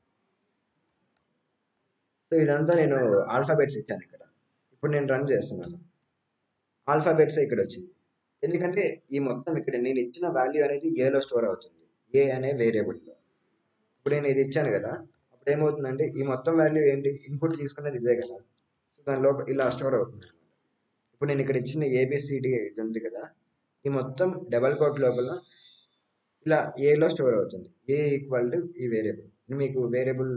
సో ఇదంతా నేను ఆల్ఫాబెట్స్ ఇచ్చాను ఇక్కడ ఇప్పుడు నేను రన్ చేస్తున్నాను ఆల్ఫాబెట్స్ ఇక్కడ వచ్చింది ఎందుకంటే ఈ మొత్తం ఇక్కడ నేను ఇచ్చిన వాల్యూ అనేది ఏలో స్టోర్ అవుతుంది ఏ అనే వేరియబుల్లో ఇప్పుడు నేను ఇది ఇచ్చాను కదా అప్పుడు ఏమవుతుందంటే ఈ మొత్తం వాల్యూ ఏంటి ఇన్పుట్ తీసుకునేది ఇదే కదా సో దాని లోపల ఇలా స్టోర్ అవుతుంది అనమాట ఇప్పుడు నేను ఇక్కడ ఇచ్చిన ఏబిసిడి ఇది ఉంది కదా ఈ మొత్తం డబల్ కోట్ లోపల ఇలా ఏలో స్టోర్ అవుతుంది ఏ ఈక్వల్ టు ఈ వేరియబుల్ మీకు వేరియబుల్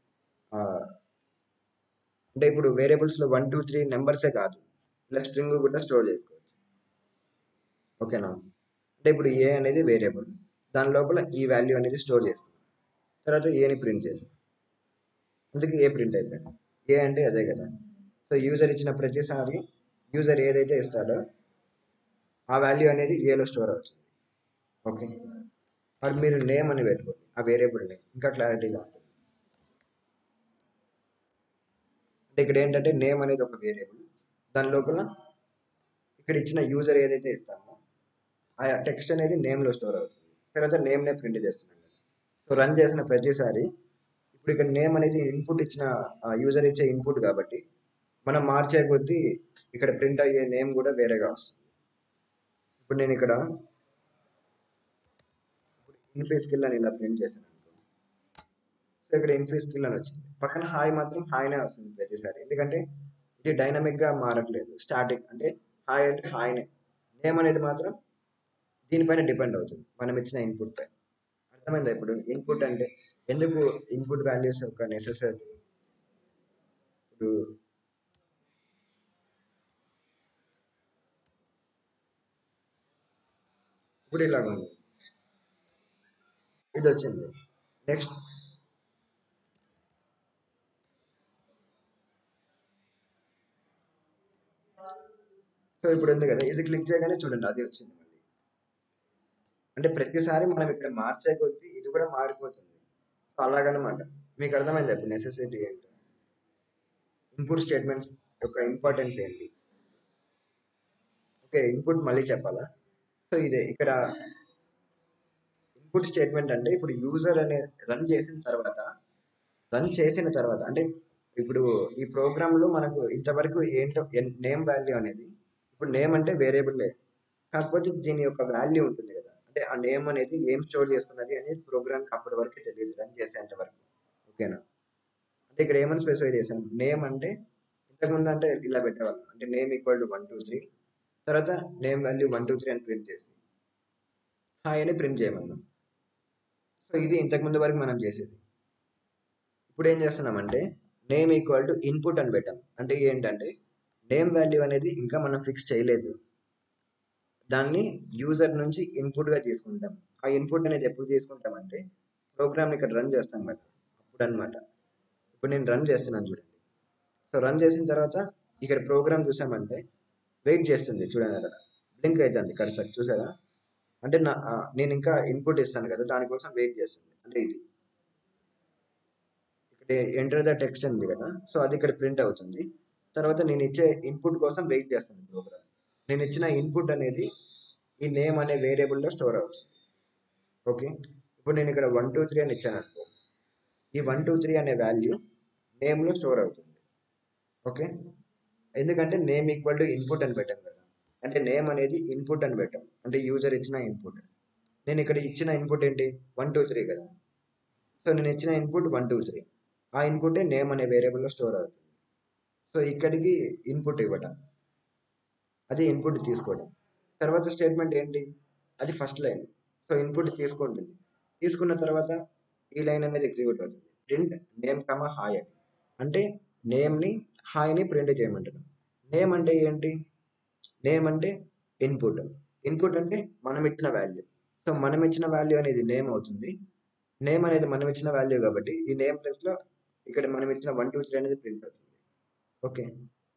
అంటే ఇప్పుడు వేరియబుల్స్లో వన్ టూ త్రీ నెంబర్సే కాదు ఇలా స్ట్రింగ్ కూడా స్టోర్ చేసుకోవచ్చు ఓకేనా అంటే ఇప్పుడు ఏ అనేది వేరియబుల్ దాని లోపల ఈ వాల్యూ అనేది స్టోర్ చేసుకున్నాం తర్వాత ఏని ప్రింట్ చేసాం అందుకే ఏ ప్రింట్ అయిపోయింది ఏ అంటే అదే కదా సో యూజర్ ఇచ్చిన ప్రతిసారి యూజర్ ఏదైతే ఇస్తాడో ఆ వాల్యూ అనేది ఏలో స్టోర్ అవుతుంది ఓకే మరి మీరు నేమ్ అని పెట్టుకోండి ఆ వేరియబుల్ నేమ్ ఇంకా క్లారిటీగా ఉంటుంది అంటే ఇక్కడ ఏంటంటే నేమ్ అనేది ఒక వేరియబుల్ దాని లోపల ఇక్కడ ఇచ్చిన యూజర్ ఏదైతే ఇస్తామో ఆ టెక్స్ట్ అనేది నేమ్లో స్టోర్ అవుతుంది తర్వాత నేమ్నే ప్రింట్ చేస్తున్నాం సో రన్ చేసిన ప్రతిసారి ఇప్పుడు ఇక్కడ నేమ్ అనేది ఇన్పుట్ ఇచ్చిన యూజర్ ఇచ్చే ఇన్పుట్ కాబట్టి మనం మార్చే కొద్దీ ఇక్కడ ప్రింట్ అయ్యే నేమ్ కూడా వేరేగా వస్తుంది ఇప్పుడు నేను ఇక్కడ ఇన్ఫీ స్కిల్ అని ఇలా ప్రింట్ చేశాను అనుకో సో ఇక్కడ ఇన్ఫీ స్కిల్ అని వచ్చింది పక్కన హాయ్ మాత్రం హాయ్నే వస్తుంది ప్రతిసారి ఎందుకంటే ఇది డైనమిక్గా మారట్లేదు స్టాటిక్ అంటే హాయ్ అంటే హాయ్నే నేమ్ అనేది మాత్రం దీనిపైన డిపెండ్ అవుతుంది మనం ఇచ్చిన ఇన్పుట్ పైన అర్థమైందా ఇప్పుడు ఇన్పుట్ అంటే ఎందుకు ఇన్పుట్ వాల్యూస్ ఒక నెసెసరీ ఇప్పుడు ఇప్పుడు ఇలాగ ఉంది ఇది వచ్చింది నెక్స్ట్ సో ఇప్పుడు ఉంది కదా ఇది క్లిక్ చేయగానే చూడండి అది వచ్చింది మళ్ళీ అంటే ప్రతిసారి మనం ఇక్కడ మార్చే కొద్దీ ఇది కూడా మారిపోతుంది సో అలాగనమాట మీకు అర్థమైంది ఇప్పుడు నెసెసిటీ ఏంటి ఇన్పుట్ స్టేట్మెంట్స్ యొక్క ఇంపార్టెన్స్ ఏంటి ఓకే ఇన్పుట్ మళ్ళీ చెప్పాలా సో ఇదే ఇక్కడ ఇన్పుట్ స్టేట్మెంట్ అంటే ఇప్పుడు యూజర్ అనే రన్ చేసిన తర్వాత రన్ చేసిన తర్వాత అంటే ఇప్పుడు ఈ ప్రోగ్రాంలో మనకు ఇంతవరకు ఏంటో నేమ్ వాల్యూ అనేది ఇప్పుడు నేమ్ అంటే వేరియబుల్లే కాకపోతే దీని యొక్క వాల్యూ ఉంటుంది కదా అంటే ఆ నేమ్ అనేది ఏం స్టోర్ చేసుకున్నది అనేది ప్రోగ్రామ్కి అప్పటి వరకు తెలియదు రన్ చేసేంత వరకు ఓకేనా అంటే ఇక్కడ ఏమని స్పెసిఫై చేసాం నేమ్ అంటే ఇంతకుముందు అంటే ఇలా పెట్టేవాళ్ళం అంటే name equal to one two three తర్వాత name value one two three అని ప్రింట్ చేసి హాయ్ అని ప్రింట్ చేయమన్నాం సో ఇది ఇంతకుముందు వరకు మనం చేసేది ఇప్పుడు ఏం చేస్తున్నామంటే నేమ్ ఈక్వల్ టు ఇన్పుట్ అని పెట్టాం అంటే ఏంటంటే నేమ్ వాల్యూ అనేది ఇంకా మనం ఫిక్స్ చేయలేదు దాన్ని యూజర్ నుంచి ఇన్పుట్గా తీసుకుంటాం ఆ ఇన్పుట్ అనేది ఎప్పుడు తీసుకుంటామంటే ప్రోగ్రామ్ని ఇక్కడ రన్ చేస్తాం కదా అప్పుడు అనమాట ఇప్పుడు నేను రన్ చేస్తున్నాను చూడండి సో రన్ చేసిన తర్వాత ఇక్కడ ప్రోగ్రామ్ చూసామంటే వెయిట్ చేస్తుంది చూడండి అక్కడ బ్లింక్ అవుతుంది కర్సర్ చూసారా అంటే నా ఆ, నేను ఇంకా ఇన్పుట్ ఇస్తాను కదా దానికోసం వెయిట్ చేస్తుంది అంటే ఇది ఇక్కడ ఎంటర్ ద టెక్స్ట్ ఉంది కదా సో అది ఇక్కడ ప్రింట్ అవుతుంది తర్వాత నేను ఇచ్చే ఇన్పుట్ కోసం వెయిట్ చేస్తాను ప్రోగ్రామ్ నేను ఇచ్చిన ఇన్పుట్ అనేది ఈ నేమ్ అనే వేరియబుల్లో స్టోర్ అవుతుంది ఓకే ఇప్పుడు నేను ఇక్కడ వన్ టూ త్రీ అని ఇచ్చాను అనుకో ఈ వన్ టూ త్రీ అనే వాల్యూ నేమ్లో స్టోర్ అవుతుంది ఓకే ఎందుకంటే నేమ్ ఈక్వల్ టు ఇన్పుట్ అని పెట్టాం కదా అంటే నేమ్ అనేది ఇన్పుట్ అని పెట్టాం అంటే యూజర్ ఇచ్చిన ఇన్పుట్ నేను ఇక్కడ ఇచ్చిన ఇన్పుట్ ఏంటి వన్ టూ త్రీ కదా సో నేను ఇచ్చిన ఇన్పుట్ వన్ టూ త్రీ ఆ ఇన్పుటే నేమ్ అనే వేరియబుల్లో స్టోర్ అవుతుంది సో ఇక్కడికి ఇన్పుట్ ఇవ్వటం అది ఇన్పుట్ తీసుకోవడం తర్వాత స్టేట్మెంట్ ఏంటి అది ఫస్ట్ లైన్ సో ఇన్పుట్ తీసుకుంటుంది తీసుకున్న తర్వాత ఈ లైన్ అనేది ఎగ్జిక్యూట్ అవుతుంది ప్రింట్ నేమ్ కమా హాయ్ అని అంటే నేమ్ని హాయ్ని ప్రింట్ చేయమంటున్నాం నేమ్ అంటే ఏంటి నేమ్ అంటే ఇన్పుట్ ఇన్పుట్ అంటే మనం ఇచ్చిన వాల్యూ సో మనం ఇచ్చిన వాల్యూ అనేది నేమ్ అవుతుంది నేమ్ అనేది మనం ఇచ్చిన వాల్యూ కాబట్టి ఈ నేమ్ ప్లేస్లో ఇక్కడ మనం ఇచ్చిన వన్ టూ త్రీ అనేది ప్రింట్ అవుతుంది ఓకే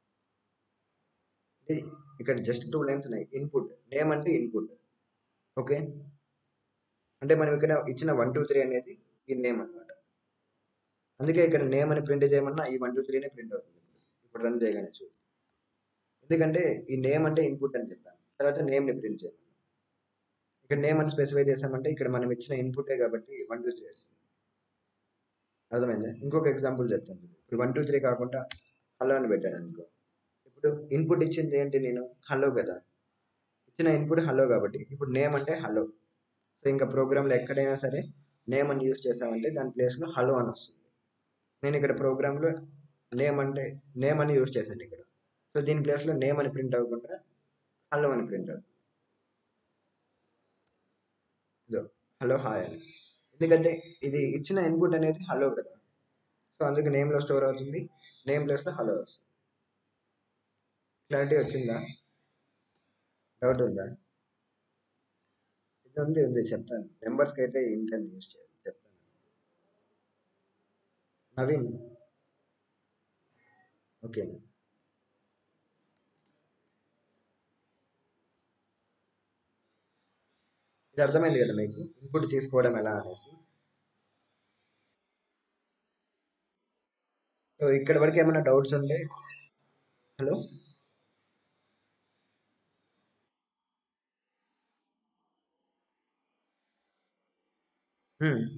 ఇది ఇక్కడ జస్ట్ టూ లైన్స్ ఉన్నాయి ఇన్పుట్ నేమ్ అంటే ఇన్పుట్ ఓకే అంటే మనం ఇక్కడ ఇచ్చిన వన్ టూ త్రీ అనేది ఈ నేమ్ అన్నమాట అందుకే ఇక్కడ నేమ్ అని ప్రింట్ చేయమన్నా ఈ వన్ టూ త్రీనే ప్రింట్ అవుతుంది ఇప్పుడు రన్ చేయగానే చూడు ఎందుకంటే ఈ నేమ్ అంటే ఇన్పుట్ అని చెప్పాను తర్వాత నేమ్ని ప్రింట్ చేయమన్నా ఇక్కడ నేమ్ అని స్పెసిఫై చేసామంటే ఇక్కడ మనం ఇచ్చిన ఇన్పుటే కాబట్టి వన్ టూ త్రీ వచ్చింది అర్థమైందా ఇంకొక ఎగ్జాంపుల్ చెప్తాను చూడు. ఇప్పుడు వన్ టూ త్రీ కాకుండా హలో అని పెట్టాను అనుకో ఇప్పుడు ఇన్పుట్ ఇచ్చింది ఏంటి నేను హలో కదా ఇచ్చిన ఇన్పుట్ హలో కాబట్టి ఇప్పుడు నేమ్ అంటే హలో సో ఇంకా ప్రోగ్రామ్లో ఎక్కడైనా సరే నేమ్ అని యూజ్ చేసామంటే దాని ప్లేస్లో హలో అని వస్తుంది నేను ఇక్కడ ప్రోగ్రాంలో నేమ్ అంటే నేమ్ అని యూజ్ చేశాను ఇక్కడ సో దీని ప్లేస్లో నేమ్ అని ప్రింట్ అవ్వకుండా హలో అని ప్రింట్ అవుతుంది ఇదో హలో హాయ్ అని ఎందుకంటే ఇది ఇచ్చిన ఇన్పుట్ అనేది హలో కదా సో అందుకే నేమ్లో స్టోర్ అవుతుంది నేమ్ ప్లేస్లో హలో వస్తుంది క్లారిటీ వచ్చిందా డౌట్ ఉందా ఇది ఉంది ఉంది చెప్తాను నెంబర్స్కి అయితే ఇంటర్ యూజ్ చేయాలి చెప్తాను నవీన్ ఓకే ఇది అర్థమైంది కదా మీకు ఇన్పుట్ తీసుకోవడం ఎలా అనేసి సో ఇక్కడ వరకు ఏమైనా డౌట్స్ ఉంటే హలో హ్మ్.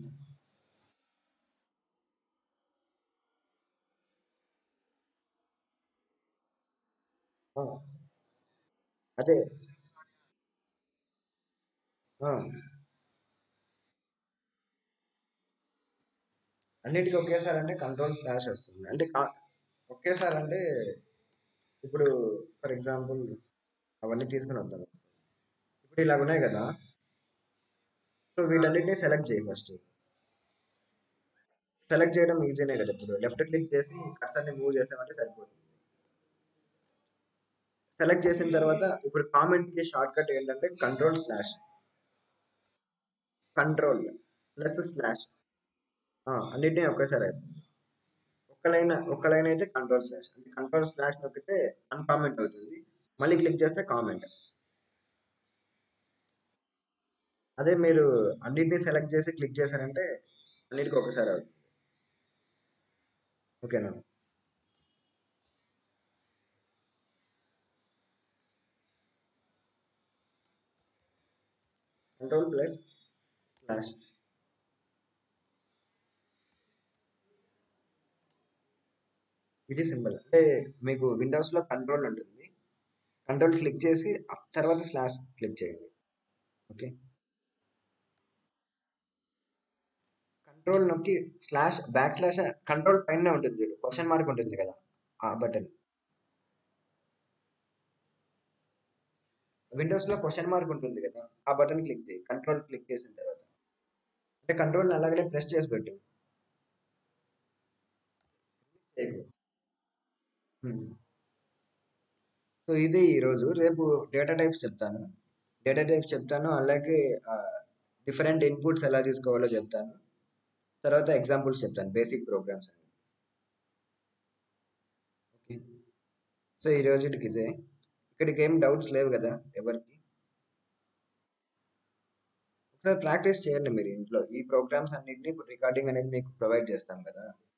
ఆ, అదే ఆ, అన్నిటికీ ఒకేసారి అంటే కంట్రోల్ స్లాష్ వస్తుంది అంటే కా- ఒకేసారి అంటే ఇప్పుడు ఫర్ ఎగ్జాంపుల్ అవన్నీ తీసుకుని వద్దాం ఇప్పుడు ఇలాగ ఉన్నాయి కదా సో వీటన్నిటిని సెలెక్ట్ చేయి ఫస్ట్ సెలెక్ట్ చేయడం ఈజీనే కదా ఇప్పుడు లెఫ్ట్ క్లిక్ చేసి కర్సర్ని మూవ్ చేసామంటే సరిపోతుంది సెలెక్ట్ చేసిన తర్వాత ఇప్పుడు కామెంట్కి షార్ట్ కట్ ఏంటంటే control slash control plus slash అన్నిటినీ ఒకేసారి అవుతుంది ఒక్క లైన్ ఒక్క లైన్ అయితే కంట్రోల్ స్లాష్ అంటే కంట్రోల్ స్లాష్ నొక్కితే అన్కామెంట్ అవుతుంది మళ్ళీ క్లిక్ చేస్తే కామెంట్ అదే మీరు అన్నిటినీ సెలెక్ట్ చేసి క్లిక్ చేశారంటే అన్నిటికీ ఒకసారి అవుతుంది ఓకేనా కంట్రోల్ ప్లస్ స్లాష్ ఇది సింబల్ అంటే మీకు విండోస్లో కంట్రోల్ ఉంటుంది కంట్రోల్ క్లిక్ చేసి ఆ తర్వాత స్లాష్ క్లిక్ చేయండి ఓకే కంట్రోల్ నొక్కి స్లాష్ బ్యాక్ స్లాష్ కంట్రోల్ పైన ఉంటుంది చూడు క్వశ్చన్ మార్క్ ఉంటుంది కదా ఆ బటన్ విండోస్లో క్వశ్చన్ మార్క్ ఉంటుంది కదా ఆ బటన్ క్లిక్ చేయి కంట్రోల్ క్లిక్ చేసిన తర్వాత అంటే కంట్రోల్ని అలాగనే ప్రెస్ చేసి పెట్టు చేయకు. హ్మ్. సో ఇది ఈరోజు రేపు డేటా టైప్స్ చెప్తాను డేటా టైప్స్ చెప్తాను అలాగే డిఫరెంట్ ఇన్పుట్స్ ఎలా తీసుకోవాలో చెప్తాను తర్వాత ఎగ్జాంపుల్స్ చెప్తాను బేసిక్ ప్రోగ్రామ్స్ అని ఓకే సో ఈ రోజుకి ఇదే ఇక్కడికి ఏం డౌట్స్ లేవు కదా ఎవరికి ఒకసారి ప్రాక్టీస్ చేయండి మీరు ఇంట్లో ఈ ప్రోగ్రామ్స్ అన్నింటినీ ఇప్పుడు రికార్డింగ్ అనేది మీకు ప్రొవైడ్ చేస్తాం కదా